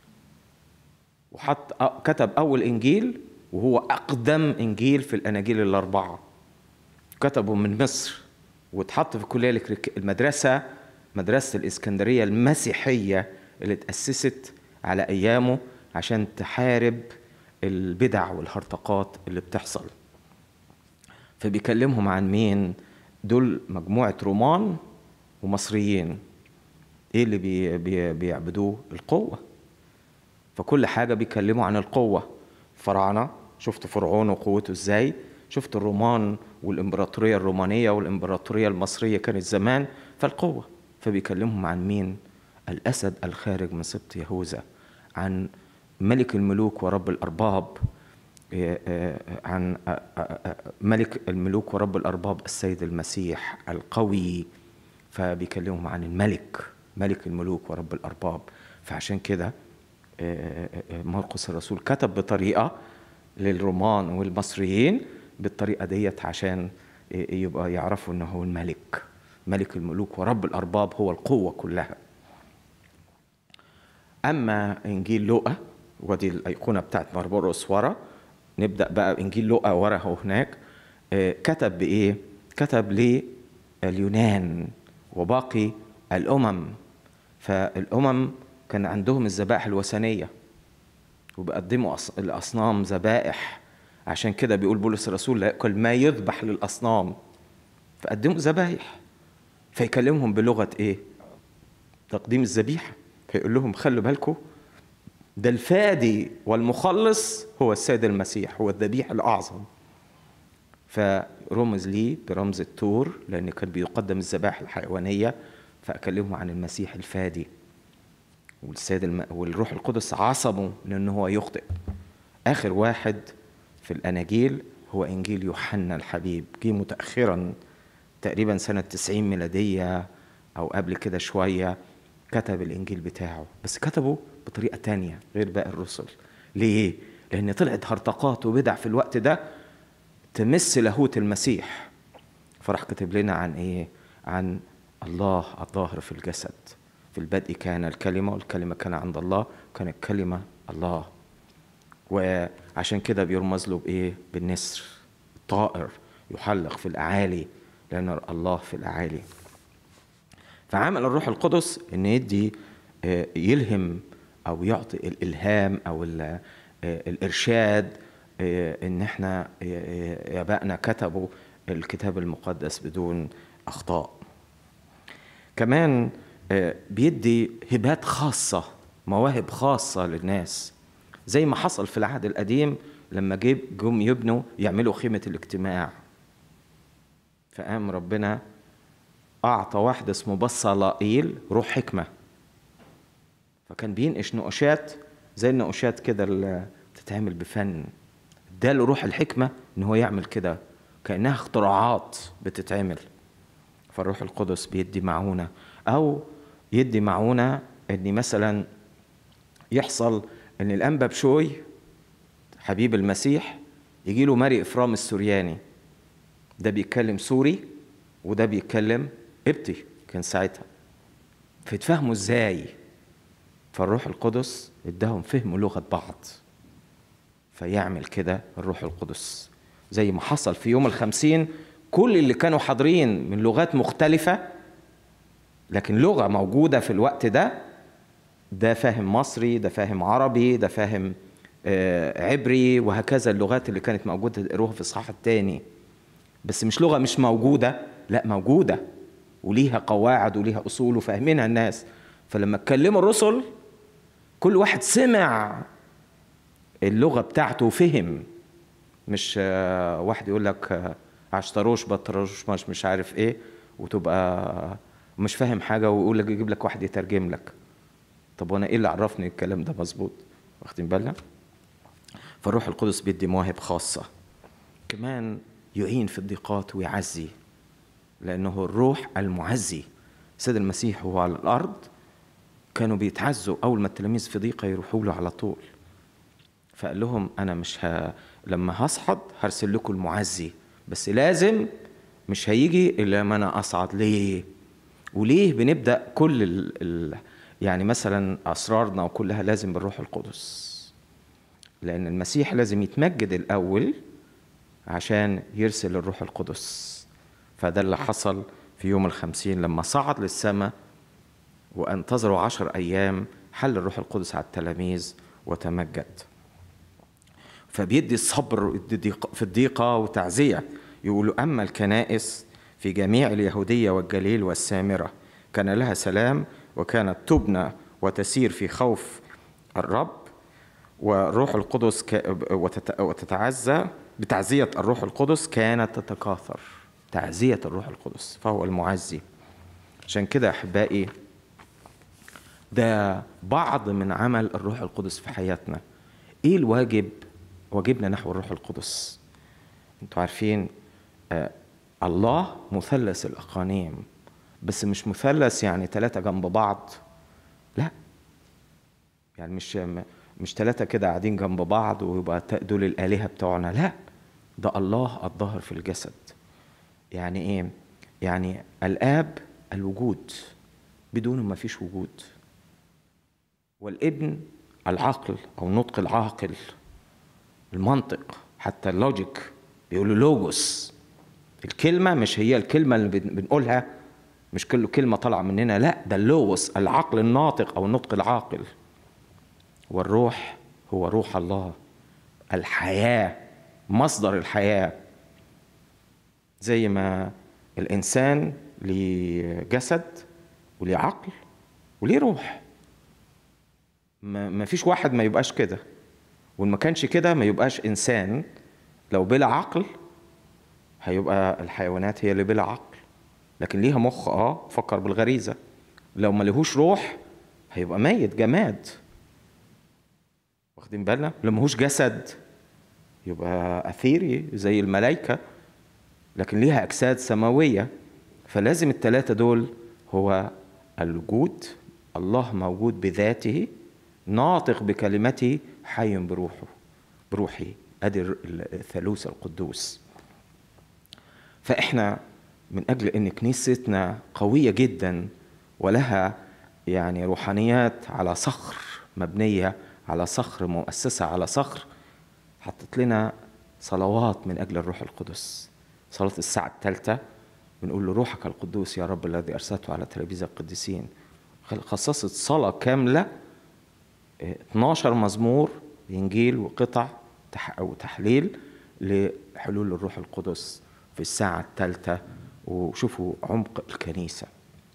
وحط أ- كتب اول انجيل وهو اقدم انجيل في الاناجيل الاربعه كتبه من مصر واتحط في الكليه الكريك- المدرسه مدرسه الاسكندريه المسيحيه اللي تاسست على ايامه عشان تحارب البدع والهرطقات اللي بتحصل فبيكلمهم عن مين دول مجموعه رومان ومصريين ايه اللي بي بي بيعبدوه القوه فكل حاجه بيكلموا عن القوه فراعنه شفت فرعون وقوته ازاي شفت الرومان والامبراطوريه الرومانيه والامبراطوريه المصريه كانت زمان فالقوه فبيكلمهم عن مين الاسد الخارج من سبط يهوذا عن ملك الملوك ورب الارباب إيه، إيه، عن آه، آه، آه، ملك الملوك ورب الارباب السيد المسيح القوي فبيكلمهم عن الملك ملك الملوك ورب الارباب فعشان كده آه، آه، آه، مرقس الرسول كتب بطريقه للرومان والمصريين بالطريقة ديت عشان ي- يبقى يعرفوا انه هو الملك ملك الملوك ورب الأرباب هو القوة كلها أما إنجيل لوقا ودي الأيقونة بتاعت مربورس ورا نبدأ بقى إنجيل لوقا ورا هو هناك آه، كتب بإيه؟ كتب لليونان وباقي الأمم فالأمم كان عندهم الذبائح الوثنية وبيقدموا أص- الأصنام ذبائح عشان كده بيقول بولس الرسول لا يأكل ما يذبح للأصنام فقدموا ذبايح فيكلمهم بلغة إيه؟ تقديم الذبيحة فيقول لهم خلوا بالكم ده الفادي والمخلص هو السيد المسيح هو الذبيح الأعظم فرمز ليه برمز التور لأن كان بيقدم الذبائح الحيوانية فأكلمهم عن المسيح الفادي والسيد الم... والروح القدس عصمه لأنه هو يخطئ آخر واحد في الأناجيل هو إنجيل يوحنا الحبيب جه متأخرا تقريبا سنة 90 ميلادية أو قبل كده شوية كتب الإنجيل بتاعه بس كتبه بطريقة تانية غير باقي الرسل ليه؟ لأن طلعت هرطقات وبدع في الوقت ده تمس لاهوت المسيح فراح كاتب لنا عن ايه عن الله الظاهر في الجسد في البدء كان الكلمه والكلمه كان عند الله كان الكلمه الله وعشان كده بيرمز له بايه بالنسر طائر يحلق في الاعالي لان الله في الاعالي فعمل الروح القدس ان يدي آه، يلهم او يعطي الالهام او ال- آه، الارشاد آه، ان احنا آه، ابائنا كتبوا الكتاب المقدس بدون اخطاء كمان آه، بيدي هبات خاصه مواهب خاصه للناس زي ما حصل في العهد القديم لما جيب جم يبنوا يعملوا خيمه الاجتماع فقام ربنا أعطى واحد اسمه بصلائيل روح حكمة فكان بينقش نقوشات زي النقوشات كده اللي بتتعمل بفن اداله روح الحكمة إن هو يعمل كده كأنها اختراعات بتتعمل فالروح القدس بيدي معونة أو يدي معونة إن مثلا يحصل إن الأنبا بشوي حبيب المسيح يجي له ماري إفرام السورياني ده بيتكلم سوري وده بيتكلم قبطي كان ساعتها فيتفهموا ازاي فالروح القدس اداهم فهموا لغة بعض فيعمل كده الروح القدس زي ما حصل في يوم الخمسين كل اللي كانوا حاضرين من لغات مختلفة لكن لغة موجودة في الوقت ده ده فاهم مصري ده فاهم عربي ده فاهم آه، عبري وهكذا اللغات اللي كانت موجودة تقروها في الصحاح الثاني بس مش لغة مش موجودة لا موجودة وليها قواعد وليها أصول وفاهمينها الناس فلما اتكلموا الرسل كل واحد سمع اللغة بتاعته وفهم مش آه، واحد يقول لك آه، عشتروش بطروش مش مش عارف ايه وتبقى مش فاهم حاجة ويقول لك يجيب لك واحد يترجم لك طب وانا ايه اللي عرفني الكلام ده مظبوط واخدين بالنا فالروح القدس بيدي مواهب خاصة كمان يعين في الضيقات ويعزي لأنه الروح المعزي سيد المسيح وهو على الأرض كانوا بيتعزوا أول ما التلاميذ في ضيقة يروحوا له على طول فقال لهم أنا مش ه... لما هصعد هرسل لكم المعزي بس لازم مش هيجي إلا ما أنا أصعد ليه وليه بنبدأ كل ال... ال... يعني مثلا أسرارنا وكلها لازم بالروح القدس لأن المسيح لازم يتمجد الأول عشان يرسل الروح القدس فده اللي حصل في يوم الخمسين لما صعد للسماء وانتظروا عشر أيام حل الروح القدس على التلاميذ وتمجد فبيدي الصبر في الضيقة وتعزية يقولوا أما الكنائس في جميع اليهودية والجليل والسامرة كان لها سلام وكانت تبنى وتسير في خوف الرب وروح القدس ك... وتت... وتتعزى بتعزية الروح القدس كانت تتكاثر تعزية الروح القدس فهو المعزي عشان كده أحبائي ده بعض من عمل الروح القدس في حياتنا ايه الواجب واجبنا نحو الروح القدس انتوا عارفين آه الله مثلث الاقانيم بس مش مثلث يعني ثلاثة جنب بعض لا يعني مش مش ثلاثة كده قاعدين جنب بعض ويبقى ت- دول الآلهة بتوعنا لا ده الله الظاهر في الجسد يعني ايه يعني الآب الوجود بدون ما فيش وجود والابن العقل او النطق العاقل المنطق حتى اللوجيك بيقولوا لوجوس الكلمه مش هي الكلمه اللي بن- بنقولها مش كل كلمه طالعه مننا لا ده اللوجوس العقل الناطق او النطق العاقل والروح هو روح الله الحياه مصدر الحياه زي ما الانسان ليه جسد وليه عقل وليه روح ما ما فيش واحد ما يبقاش كده وان ما كانش كده ما يبقاش انسان لو بلا عقل هيبقى الحيوانات هي اللي بلا عقل لكن ليها مخ اه فكر بالغريزه لو ما لهوش روح هيبقى ميت جماد واخدين بالنا لو ماهوش جسد يبقى اثيري زي الملائكه لكن ليها اجساد سماويه فلازم الثلاثه دول هو الوجود الله موجود بذاته ناطق بكلمته حي بروحه بروحه ادي الر- الثالوث القدوس فاحنا من اجل ان كنيستنا قويه جدا ولها يعني روحانيات على صخر مبنيه على صخر مؤسسه على صخر حطت لنا صلوات من اجل الروح القدس صلاه الساعه الثالثه بنقول له روحك القدوس يا رب الذي ارسلته على تلاميذ القديسين خل- خصصت صلاه كامله اه، 12 مزمور انجيل وقطع تح- او تحليل لحلول الروح القدس في الساعه الثالثه وشوفوا عمق الكنيسه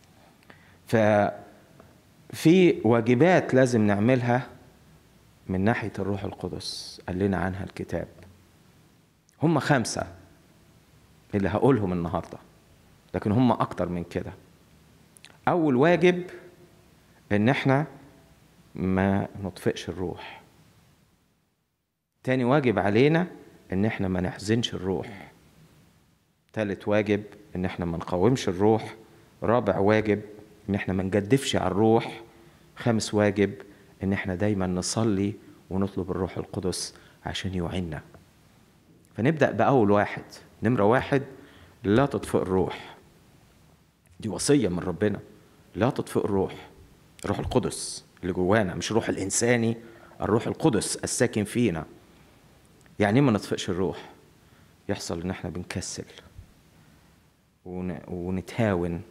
ففي واجبات لازم نعملها من ناحيه الروح القدس قال لنا عنها الكتاب هم خمسه اللي هقولهم النهارده لكن هم اكتر من كده اول واجب ان احنا ما نطفئش الروح تاني واجب علينا ان احنا ما نحزنش الروح تالت واجب ان احنا ما نقاومش الروح رابع واجب ان احنا ما نجدفش على الروح خامس واجب ان احنا دايما نصلي ونطلب الروح القدس عشان يعيننا فنبدأ بأول واحد نمرة واحد لا تطفئ الروح دي وصية من ربنا لا تطفئ الروح الروح القدس اللي جوانا مش الروح الإنساني الروح القدس الساكن فينا يعني إيه ما نطفئش الروح يحصل إن إحنا بنكسل ون... ونتهاون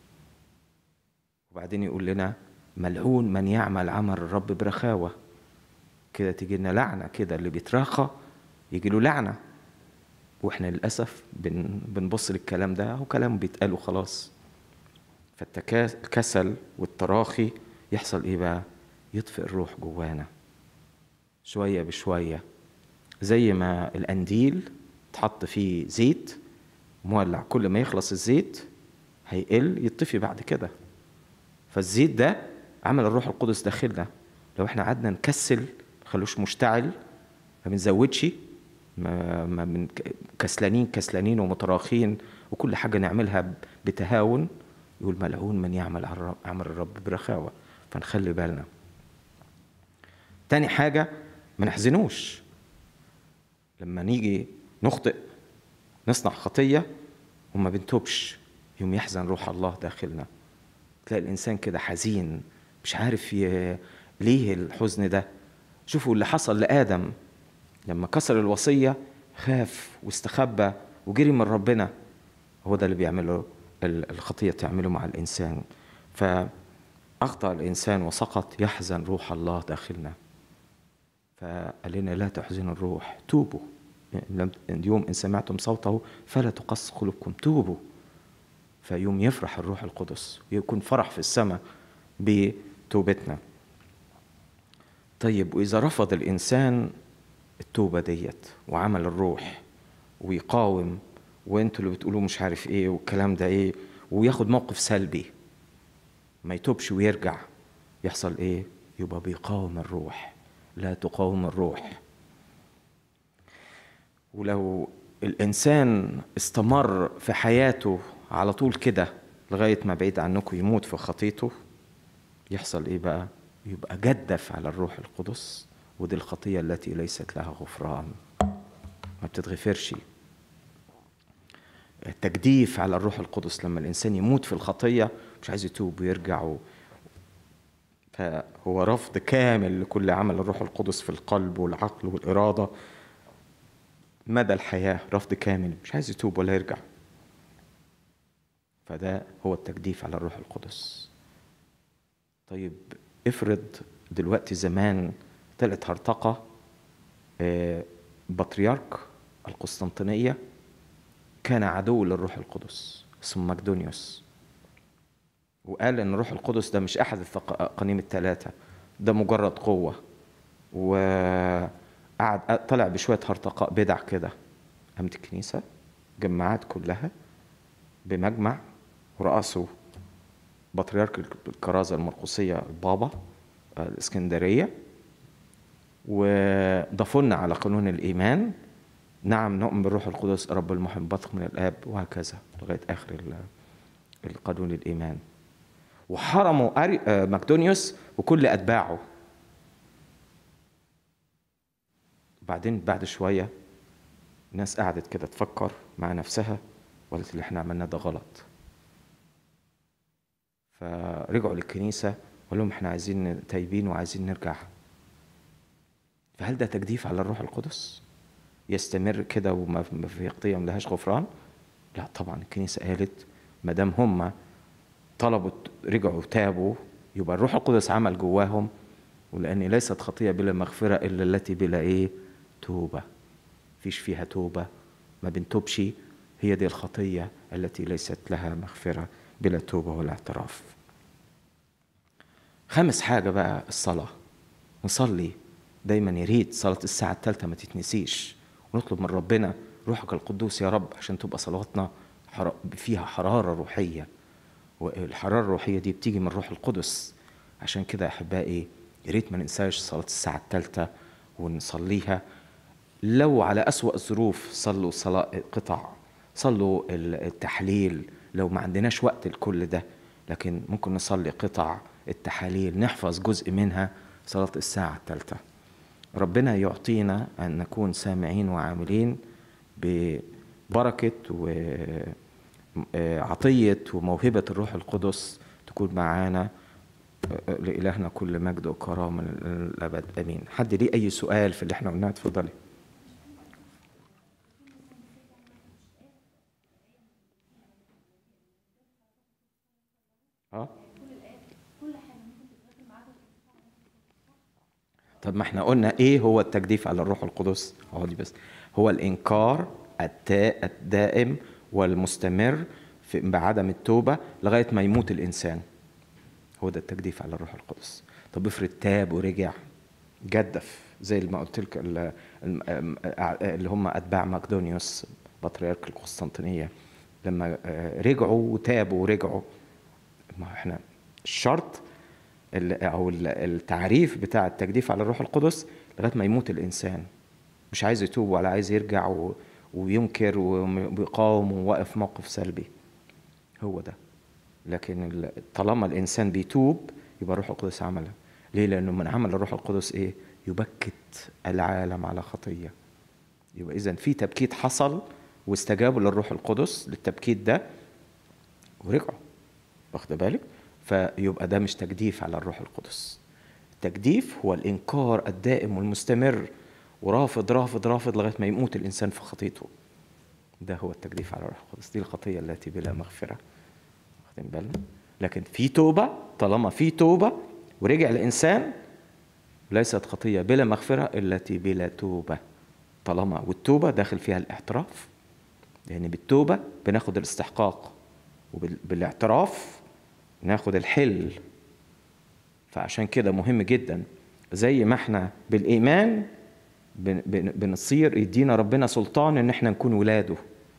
وبعدين يقول لنا ملعون من يعمل عمل الرب برخاوة كده تيجي لنا لعنة كده اللي بيتراخى يجي له لعنة واحنا للأسف بن... بنبص للكلام ده هو كلام بيتقال وخلاص فالكسل والتراخي يحصل ايه بقى يطفئ الروح جوانا شوية بشوية زي ما القنديل تحط فيه زيت مولع كل ما يخلص الزيت هيقل يطفي بعد كده فالزيت ده عمل الروح القدس داخلنا لو احنا قعدنا نكسل خلوش مشتعل ما بنزودش ما, ما من كسلانين كسلانين ومتراخين وكل حاجة نعملها بتهاون يقول ملعون من يعمل عر- عمل الرب برخاوة فنخلي بالنا تاني حاجة ما نحزنوش لما نيجي نخطئ نصنع خطية وما بنتوبش يوم يحزن روح الله داخلنا تلاقي الإنسان كده حزين مش عارف ي... ليه الحزن ده شوفوا اللي حصل لآدم لما كسر الوصية خاف واستخبى وجري من ربنا هو ده اللي بيعمله ال- الخطية تعمله مع الإنسان فأخطأ الإنسان وسقط يحزن روح الله داخلنا فقال لنا لا تحزنوا الروح توبوا لم اليوم إن سمعتم صوته فلا تقص قلوبكم توبوا فيوم يفرح الروح القدس يكون فرح في السماء بتوبتنا طيب وإذا رفض الإنسان التوبة ديت وعمل الروح ويقاوم وانتوا اللي بتقولوا مش عارف ايه والكلام ده ايه وياخد موقف سلبي ما يتوبش ويرجع يحصل ايه يبقى بيقاوم الروح لا تقاوم الروح ولو الانسان استمر في حياته على طول كده لغايه ما بعيد عنكم يموت في خطيته يحصل ايه بقى يبقى جدف على الروح القدس ودي الخطية التي ليست لها غفران ما بتتغفرش التجديف على الروح القدس لما الإنسان يموت في الخطية مش عايز يتوب ويرجع و... فهو رفض كامل لكل عمل الروح القدس في القلب والعقل والإرادة مدى الحياة رفض كامل مش عايز يتوب ولا يرجع فده هو التجديف على الروح القدس طيب افرض دلوقتي زمان طلعت هرطقة آه، بطريرك القسطنطينية كان عدو للروح القدس اسمه مقدونيوس وقال ان الروح القدس ده مش احد القنيم الثلاثه ده مجرد قوه وقعد طلع بشويه هرطقاء بدع كده قامت الكنيسه جمعات كلها بمجمع ورأسه بطريرك الكرازه المرقسيه البابا الاسكندريه وضافوا لنا على قانون الايمان نعم نؤمن بالروح القدس رب المحب بطق من الاب وهكذا لغايه اخر ال- القانون الايمان وحرموا أري- آه، مقدونيوس وكل اتباعه بعدين بعد شويه الناس قعدت كده تفكر مع نفسها وقالت اللي احنا عملناه ده غلط فرجعوا للكنيسه وقال لهم احنا عايزين تايبين وعايزين نرجع فهل ده تجديف على الروح القدس يستمر كده وما ما في خطيه ما لهاش غفران لا طبعا الكنيسه قالت ما دام هم طلبوا رجعوا تابوا يبقى الروح القدس عمل جواهم ولان ليست خطيه بلا مغفره الا التي بلا ايه توبه فيش فيها توبه ما بنتوبش هي دي الخطيه التي ليست لها مغفره بلا توبه ولا اعتراف خامس حاجه بقى الصلاه نصلي دايما يا ريت صلاه الساعه الثالثه ما تتنسيش ونطلب من ربنا روحك القدوس يا رب عشان تبقى صلواتنا حر- فيها حراره روحيه والحراره الروحيه دي بتيجي من الروح القدس عشان كده يا احبائي يا ريت ما ننساش صلاه الساعه الثالثه ونصليها لو على أسوأ الظروف صلوا صلاة قطع صلوا التحليل لو ما عندناش وقت لكل ده لكن ممكن نصلي قطع التحاليل نحفظ جزء منها صلاة الساعة الثالثة ربنا يعطينا أن نكون سامعين وعاملين ببركة وعطية وموهبة الروح القدس تكون معانا لإلهنا كل مجد وكرامة للأبد أمين حد ليه أي سؤال في اللي احنا قلناه اتفضلي اه طب ما احنا قلنا ايه هو التجديف على الروح القدس اقعدي بس هو الانكار التا- الدائم والمستمر في بعدم التوبه لغايه ما يموت الانسان هو ده التجديف على الروح القدس طب افرض تاب ورجع جدف زي ما قلت لك ال- ال- اللي هم اتباع مقدونيوس بطريرك القسطنطينيه لما آه، رجعوا وتابوا ورجعوا ما هو احنا الشرط ال- او ال- التعريف بتاع التجديف على الروح القدس لغايه ما يموت الانسان مش عايز يتوب ولا عايز يرجع و- وينكر ويقاوم وواقف موقف سلبي هو ده لكن ال- طالما الانسان بيتوب يبقى الروح القدس عمله ليه لانه من عمل الروح القدس ايه يبكت العالم على خطيه يبقى اذا في تبكيت حصل واستجابوا للروح القدس للتبكيت ده ورجعوا واخد بالك فيبقى ده مش تجديف على الروح القدس التجديف هو الانكار الدائم والمستمر ورافض رافض رافض لغايه ما يموت الانسان في خطيته ده هو التجديف على الروح القدس دي الخطيه التي بلا مغفره واخدين بالنا لكن في توبه طالما في توبه ورجع الانسان ليست خطيه بلا مغفره التي بلا توبه طالما والتوبه داخل فيها الاعتراف لان بالتوبه بناخد الاستحقاق وبالاعتراف ناخد الحل فعشان كده مهم جدا زي ما احنا بالايمان بن- بن- بنصير يدينا ربنا سلطان ان احنا نكون ولاده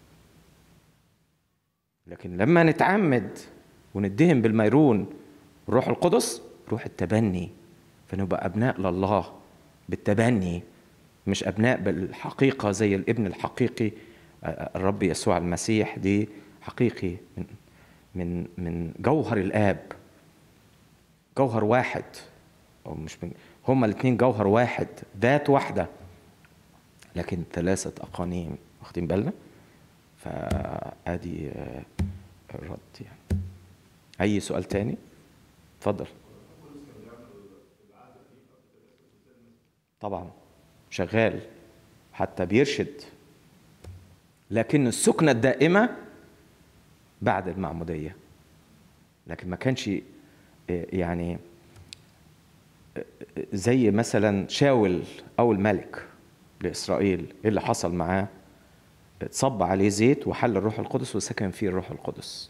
لكن لما نتعمد وندهم بالميرون الروح القدس روح التبني فنبقى ابناء لله بالتبني مش ابناء بالحقيقه زي الابن الحقيقي آه، الرب يسوع المسيح دي حقيقي من من من جوهر الاب جوهر واحد او مش من هما الاثنين جوهر واحد ذات واحده لكن ثلاثه اقانيم واخدين بالنا فادي آه، الرد يعني اي سؤال تاني اتفضل طبعا شغال حتى بيرشد لكن السكنة الدائمة بعد المعمودية لكن ما كانش آه، يعني آه، زي مثلا شاول أو الملك لإسرائيل إيه اللي حصل معاه اتصب عليه زيت وحل الروح القدس وسكن فيه الروح القدس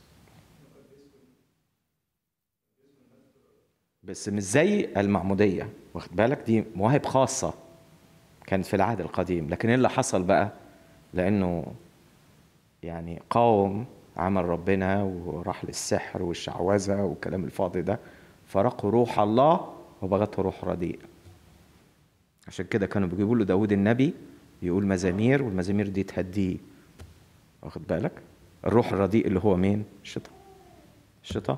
بس مش زي المعمودية واخد بالك دي مواهب خاصة كانت في العهد القديم لكن ايه اللي حصل بقى لأنه يعني قاوم عمل ربنا وراح للسحر والشعوذة والكلام الفاضي ده فرقوا روح الله وبغته روح رديء عشان كده كانوا بيجيبوا له داود النبي يقول مزامير والمزامير دي تهديه واخد بالك الروح الرديء اللي هو مين الشيطان الشيطان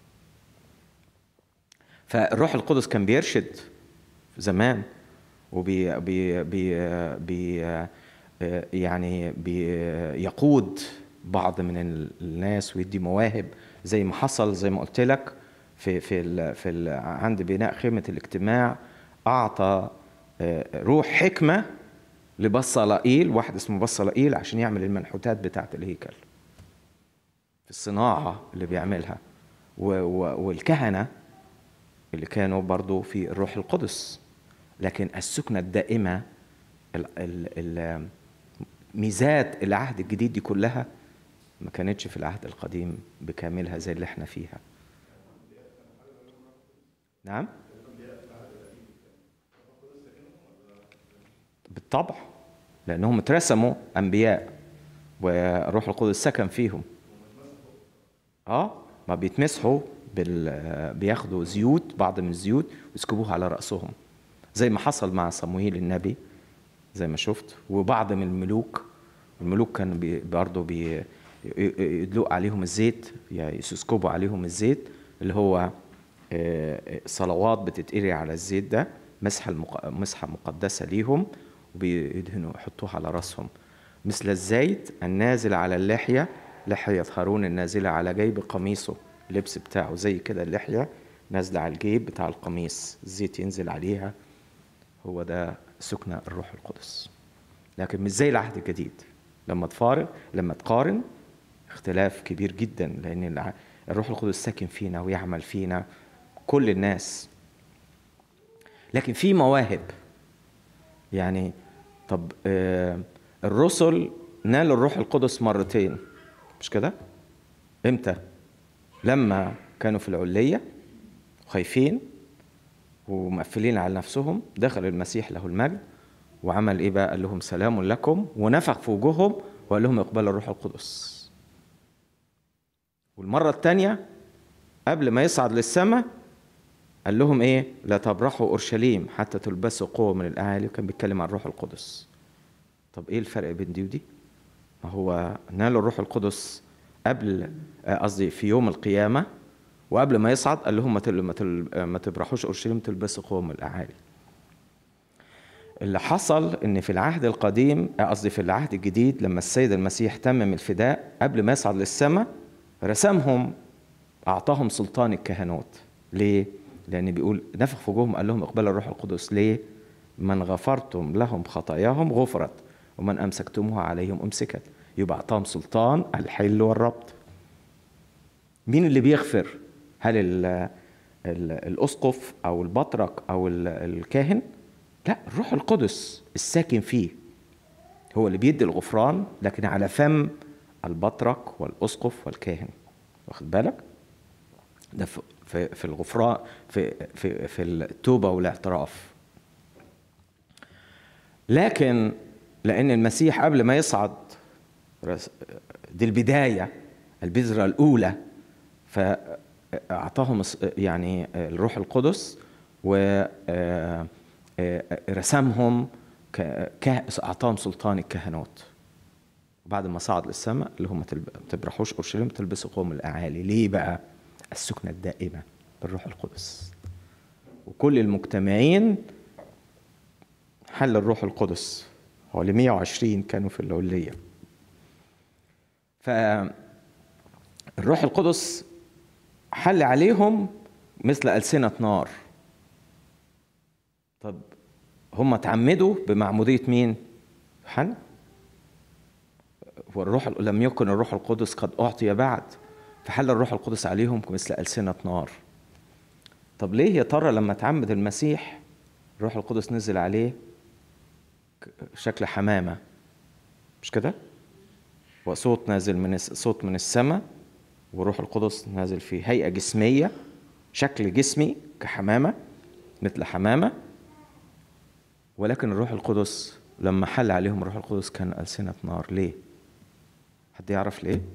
فالروح القدس كان بيرشد زمان وبي بي بي بي يعني بيقود بعض من الناس ويدي مواهب زي ما حصل زي ما قلت لك في في ال في ال عند بناء خيمه الاجتماع اعطى آه، روح حكمه لبصلائيل واحد اسمه بصلائيل عشان يعمل المنحوتات بتاعه الهيكل في الصناعه اللي بيعملها و- و- والكهنه اللي كانوا برضو في الروح القدس لكن السكنة الدائمة ال- ال- ال- ميزات العهد الجديد دي كلها ما كانتش في العهد القديم بكاملها زي اللي احنا فيها نعم بالطبع لانهم اترسموا انبياء والروح القدس سكن فيهم اه ما بيتمسحوا بال... بياخدوا زيوت بعض من الزيوت ويسكبوها على راسهم زي ما حصل مع صموئيل النبي زي ما شفت وبعض من الملوك الملوك كانوا بي... برضه بي... ي- يدلق عليهم الزيت يعني يسكبوا عليهم الزيت اللي هو آه، صلوات بتتقري على الزيت ده مسحه المق... مسحه مقدسه ليهم وبيدهنوا يحطوها على راسهم مثل الزيت النازل على اللحيه لحيه هارون النازله على جيب قميصه اللبس بتاعه زي كده اللحيه نازله على الجيب بتاع القميص الزيت ينزل عليها هو ده سكنة الروح القدس لكن مش زي العهد الجديد لما تفارق لما تقارن اختلاف كبير جدا لان الع- الروح القدس ساكن فينا ويعمل فينا كل الناس لكن في مواهب يعني طب آه الرسل نالوا الروح القدس مرتين مش كده امتى لما كانوا في العليه خايفين ومقفلين على نفسهم دخل المسيح له المجد وعمل ايه بقى قال لهم سلام لكم ونفخ في وجوههم وقال لهم اقبلوا الروح القدس والمره الثانيه قبل ما يصعد للسماء قال لهم ايه لا تبرحوا اورشليم حتى تلبسوا قوه من الاعالي وكان بيتكلم عن الروح القدس طب ايه الفرق بين دي ودي ما هو نالوا الروح القدس قبل آه، قصدي في يوم القيامه وقبل ما يصعد قال لهم ما تل- ما تل- ما تبرحوش اورشليم تلبسوا قوه من الاعالي اللي حصل ان في العهد القديم آه، قصدي في العهد الجديد لما السيد المسيح تمم الفداء قبل ما يصعد للسماء رسمهم اعطاهم سلطان الكهنوت ليه لان بيقول نفخ في وجوههم قال لهم اقبلوا الروح القدس ليه من غفرتم لهم خطاياهم غفرت ومن امسكتموها عليهم امسكت يبقى اعطاهم سلطان الحل والربط مين اللي بيغفر هل ال ال الاسقف او البطرك او ال- الكاهن لا الروح القدس الساكن فيه هو اللي بيدي الغفران لكن على فم البطرك والاسقف والكاهن واخد بالك ده في في, في الغفران في في في التوبه والاعتراف لكن لان المسيح قبل ما يصعد رس- دي البدايه البذره الاولى فاعطاهم الس- يعني الروح القدس ورسمهم اعطاهم سلطان الكهنوت بعد ما صعد للسماء اللي هم ما تلب- ما تبرحوش اورشليم تلبسوا قوم الاعالي ليه بقى السكنه الدائمه بالروح القدس وكل المجتمعين حل الروح القدس حوالي 120 كانوا في العلية فالروح القدس حل عليهم مثل ألسنة نار طب هم اتعمدوا بمعمودية مين؟ يوحنا والروح لم يكن الروح القدس قد أعطي بعد فحل الروح القدس عليهم مثل ألسنة نار طب ليه يا ترى لما اتعمد المسيح الروح القدس نزل عليه ك- شكل حمامة مش كده؟ وصوت نازل من الس- صوت من السماء والروح القدس نازل في هيئة جسمية شكل جسمي كحمامة مثل حمامة ولكن الروح القدس لما حل عليهم الروح القدس كان ألسنة نار ليه؟ حد يعرف ليه؟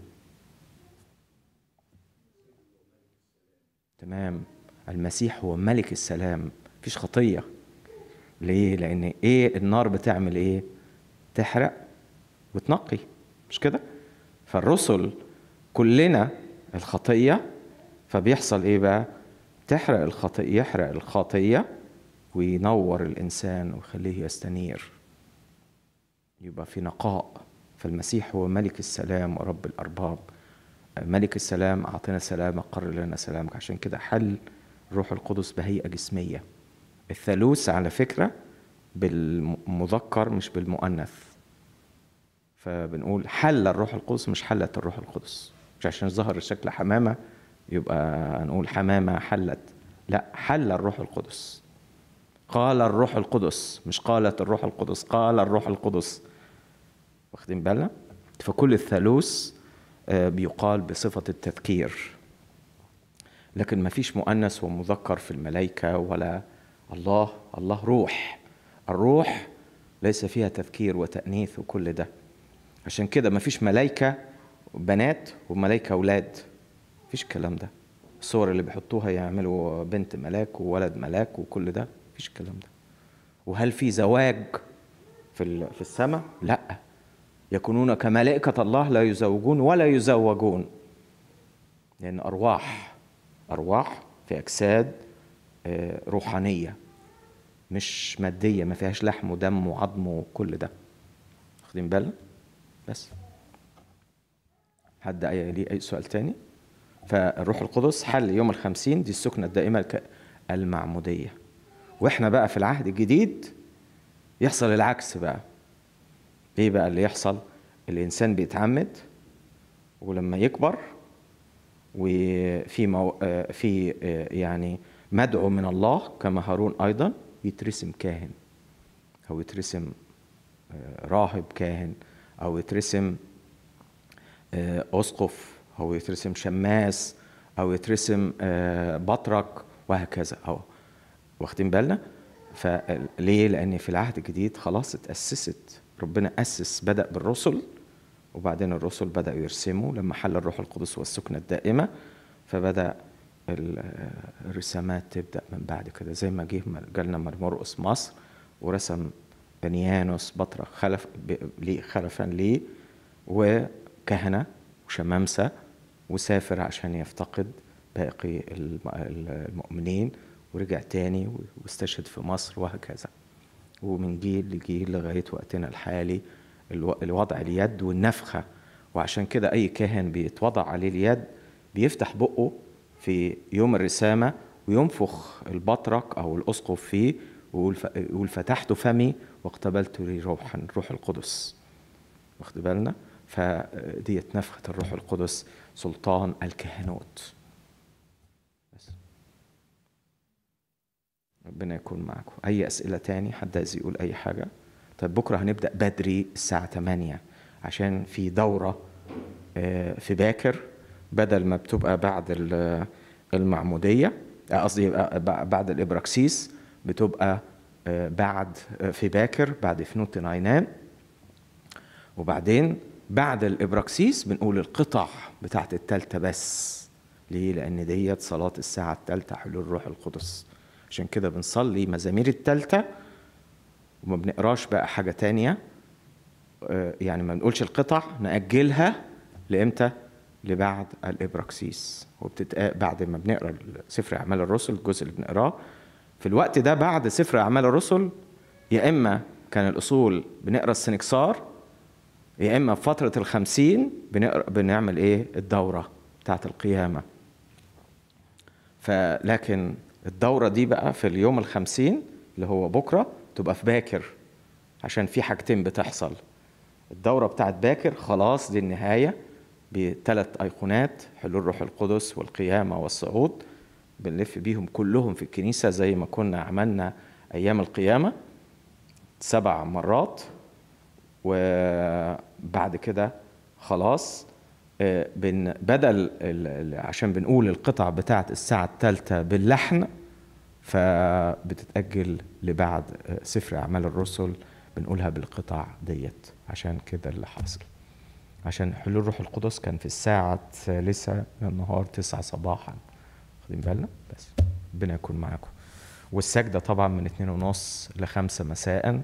تمام المسيح هو ملك السلام مفيش خطية ليه؟ لأن إيه النار بتعمل إيه؟ تحرق وتنقي مش كده؟ فالرسل كلنا الخطية فبيحصل إيه بقى؟ تحرق الخطية يحرق الخطية وينور الإنسان ويخليه يستنير يبقى في نقاء فالمسيح هو ملك السلام ورب الأرباب ملك السلام أعطينا سلامك قرر لنا سلامك عشان كده حل الروح القدس بهيئة جسمية الثالوث على فكرة بالمذكر مش بالمؤنث فبنقول حل الروح القدس مش حلت الروح القدس مش عشان ظهر شكل حمامة يبقى نقول حمامة حلت لا حل الروح القدس قال الروح القدس مش قالت الروح القدس قال الروح القدس واخدين بالنا فكل الثالوث آه، بيقال بصفة التذكير لكن ما فيش مؤنث ومذكر في الملائكة ولا الله الله روح الروح ليس فيها تذكير وتأنيث وكل ده عشان كده ما فيش ملائكة بنات وملائكة أولاد مفيش الكلام ده الصور اللي بيحطوها يعملوا بنت ملاك وولد ملاك وكل ده مفيش الكلام ده وهل في زواج في ال- في السماء لا يكونون كملائكة الله لا يزوجون ولا يزوجون لأن أرواح أرواح في أجساد آه، روحانية مش مادية ما فيهاش لحم ودم وعظم وكل ده واخدين بالنا بس حد أي ليه أي سؤال تاني فالروح القدس حل يوم الخمسين دي السكنة الدائمة الك- المعمودية واحنا بقى في العهد الجديد يحصل العكس بقى ايه بقى اللي يحصل الانسان بيتعمد ولما يكبر وفي مو... آه، في آه، يعني مدعو من الله كما هارون ايضا يترسم كاهن او يترسم آه، راهب كاهن او يترسم آه، اسقف او يترسم شماس او يترسم آه، بطرك وهكذا او واخدين بالنا فليه لان في العهد الجديد خلاص اتاسست ربنا اسس بدا بالرسل وبعدين الرسل بداوا يرسموا لما حل الروح القدس والسكنه الدائمه فبدا ال- الرسامات تبدا من بعد كده زي ما جه جالنا مرمرقس مصر ورسم بنيانوس بطرك خلف ب- ليه خلفا ليه وكهنه وشمامسه وسافر عشان يفتقد باقي الم- المؤمنين ورجع تاني واستشهد في مصر وهكذا ومن جيل لجيل لغاية وقتنا الحالي الو- الوضع اليد والنفخة وعشان كده أي كاهن بيتوضع عليه اليد بيفتح بقه في يوم الرسامة وينفخ البطرك أو الأسقف فيه ويقول ف- يقول فتحت فمي واقتبلت لي روحا روح القدس واخد بالنا فديت نفخة الروح القدس سلطان الكهنوت بس ربنا يكون معكم أي أسئلة تاني حد عايز يقول أي حاجة طيب بكرة هنبدأ بدري الساعة 8 عشان في دورة آه، في باكر بدل ما بتبقى بعد ال- المعمودية آه، قصدي يبقى ب- بعد الإبراكسيس بتبقى آه، بعد آه، في باكر بعد فنوت ناينان وبعدين بعد الإبراكسيس بنقول القطع بتاعت التالتة بس ليه؟ لأن ديت صلاة الساعة التالتة حلول الروح القدس عشان كده بنصلي مزامير التالتة وما بنقراش بقى حاجة تانية آه، يعني ما بنقولش القطع نأجلها لإمتى؟ لبعد الإبراكسيس وبتتقا بعد ما بنقرا سفر أعمال الرسل الجزء اللي بنقراه في الوقت ده بعد سفر اعمال الرسل يا اما كان الاصول بنقرا السنكسار يا اما في فتره الخمسين بنقرا بنعمل ايه الدوره بتاعت القيامه فلكن الدورة دي بقى في اليوم الخمسين اللي هو بكرة تبقى في باكر عشان في حاجتين بتحصل الدورة بتاعت باكر خلاص دي النهاية بثلاث أيقونات حلول روح القدس والقيامة والصعود بنلف بيهم كلهم في الكنيسة زي ما كنا عملنا أيام القيامة سبع مرات وبعد كده خلاص آه، بن بدل ال- ال- عشان بنقول القطع بتاعت الساعة الثالثة باللحن فبتتأجل لبعد آه، سفر أعمال الرسل بنقولها بالقطع ديت عشان كده اللي حاصل عشان حلول روح القدس كان في الساعة الثالثة من النهار تسعة صباحا واخدين بالنا بس ربنا يكون معاكم والسجدة طبعا من اتنين ونص لخمسة مساء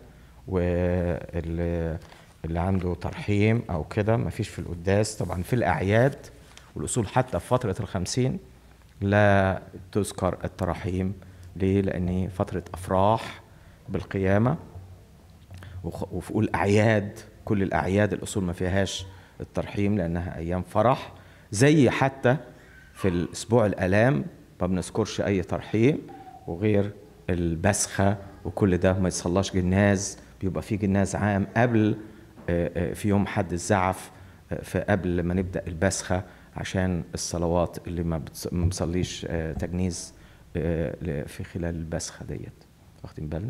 واللي اللي عنده ترحيم أو كده مفيش في القداس طبعا في الأعياد والأصول حتى في فترة الخمسين لا تذكر التراحيم ليه؟ لأن فترة أفراح بالقيامة وخ- وفي قول أعياد كل الأعياد الأصول ما فيهاش الترحيم لأنها أيام فرح زي حتى في الأسبوع الآلام ما بنذكرش أي ترحيم وغير البسخة وكل ده ما يصلاش جناز بيبقى في جناز عام قبل آه، آه، في يوم حد الزعف آه، في قبل ما نبدأ البسخة عشان الصلوات اللي ما بتص- ما بتصليش آه، تجنيز آه، ل- في خلال البسخة ديت واخدين بالنا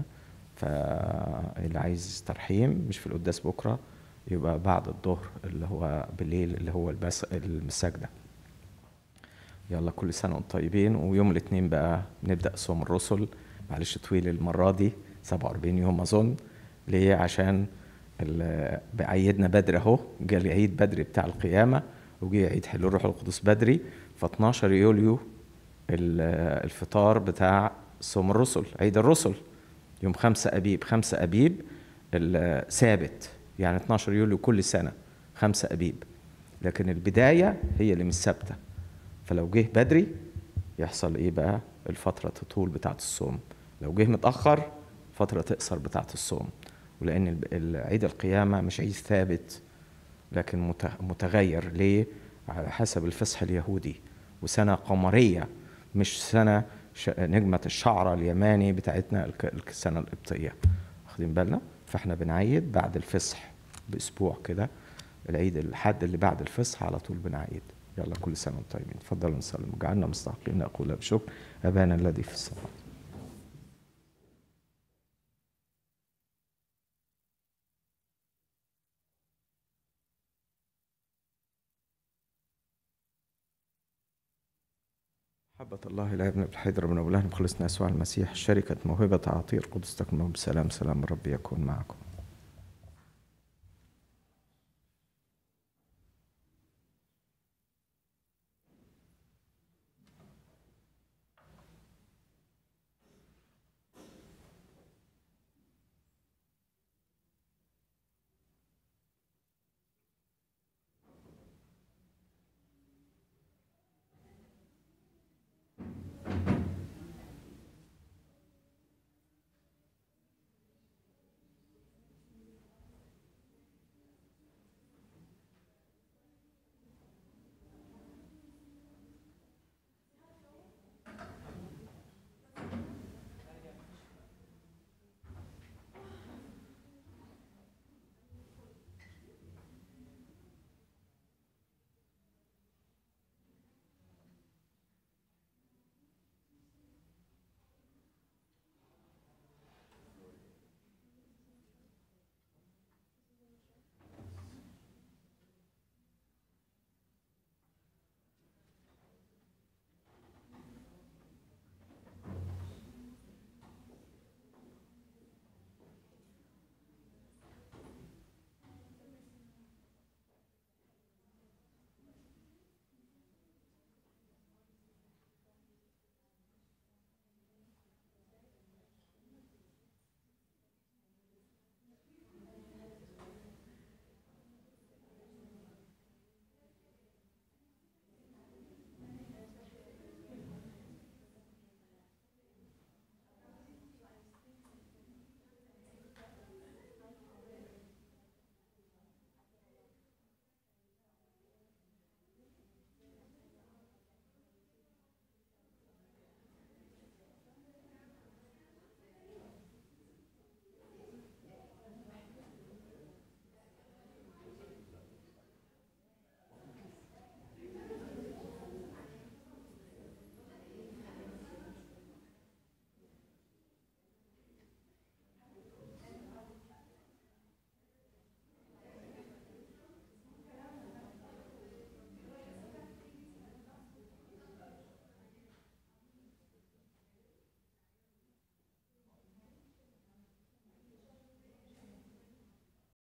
فاللي عايز ترحيم مش في القداس بكرة يبقى بعد الظهر اللي هو بالليل اللي هو البس السجدة يلا كل سنة وانتم طيبين ويوم الاثنين بقى نبدأ صوم الرسل معلش طويل المرة دي 47 يوم أظن ليه عشان ال- بعيدنا بدري أهو جه العيد بدري بتاع القيامة وجه عيد حلول الروح القدس بدري ف 12 يوليو ال- الفطار بتاع صوم الرسل عيد الرسل يوم خمسة أبيب خمسة أبيب ال- ثابت يعني 12 يوليو كل سنة خمسة أبيب لكن البداية هي اللي مش ثابتة فلو جه بدري يحصل ايه بقى الفترة تطول بتاعة الصوم لو جه متأخر فترة تقصر بتاعة الصوم ولأن الب- ال- عيد القيامة مش عيد ثابت لكن مت- متغير ليه على حسب الفصح اليهودي وسنة قمرية مش سنة ش- نجمة الشعرة اليماني بتاعتنا الك- الك- السنة القبطية واخدين بالنا فاحنا بنعيد بعد الفصح بأسبوع كده العيد الحد اللي بعد الفصح على طول بنعيد يلا كل سنة وانتم طيبين تفضلوا نسلم وجعلنا مستحقين نقول بشكر أبانا الذي في السماء محبة الله لا ابن الحيدر من أولاه مخلصنا يسوع المسيح شركة موهبة عطية القدس تكون بسلام سلام الرب يكون معكم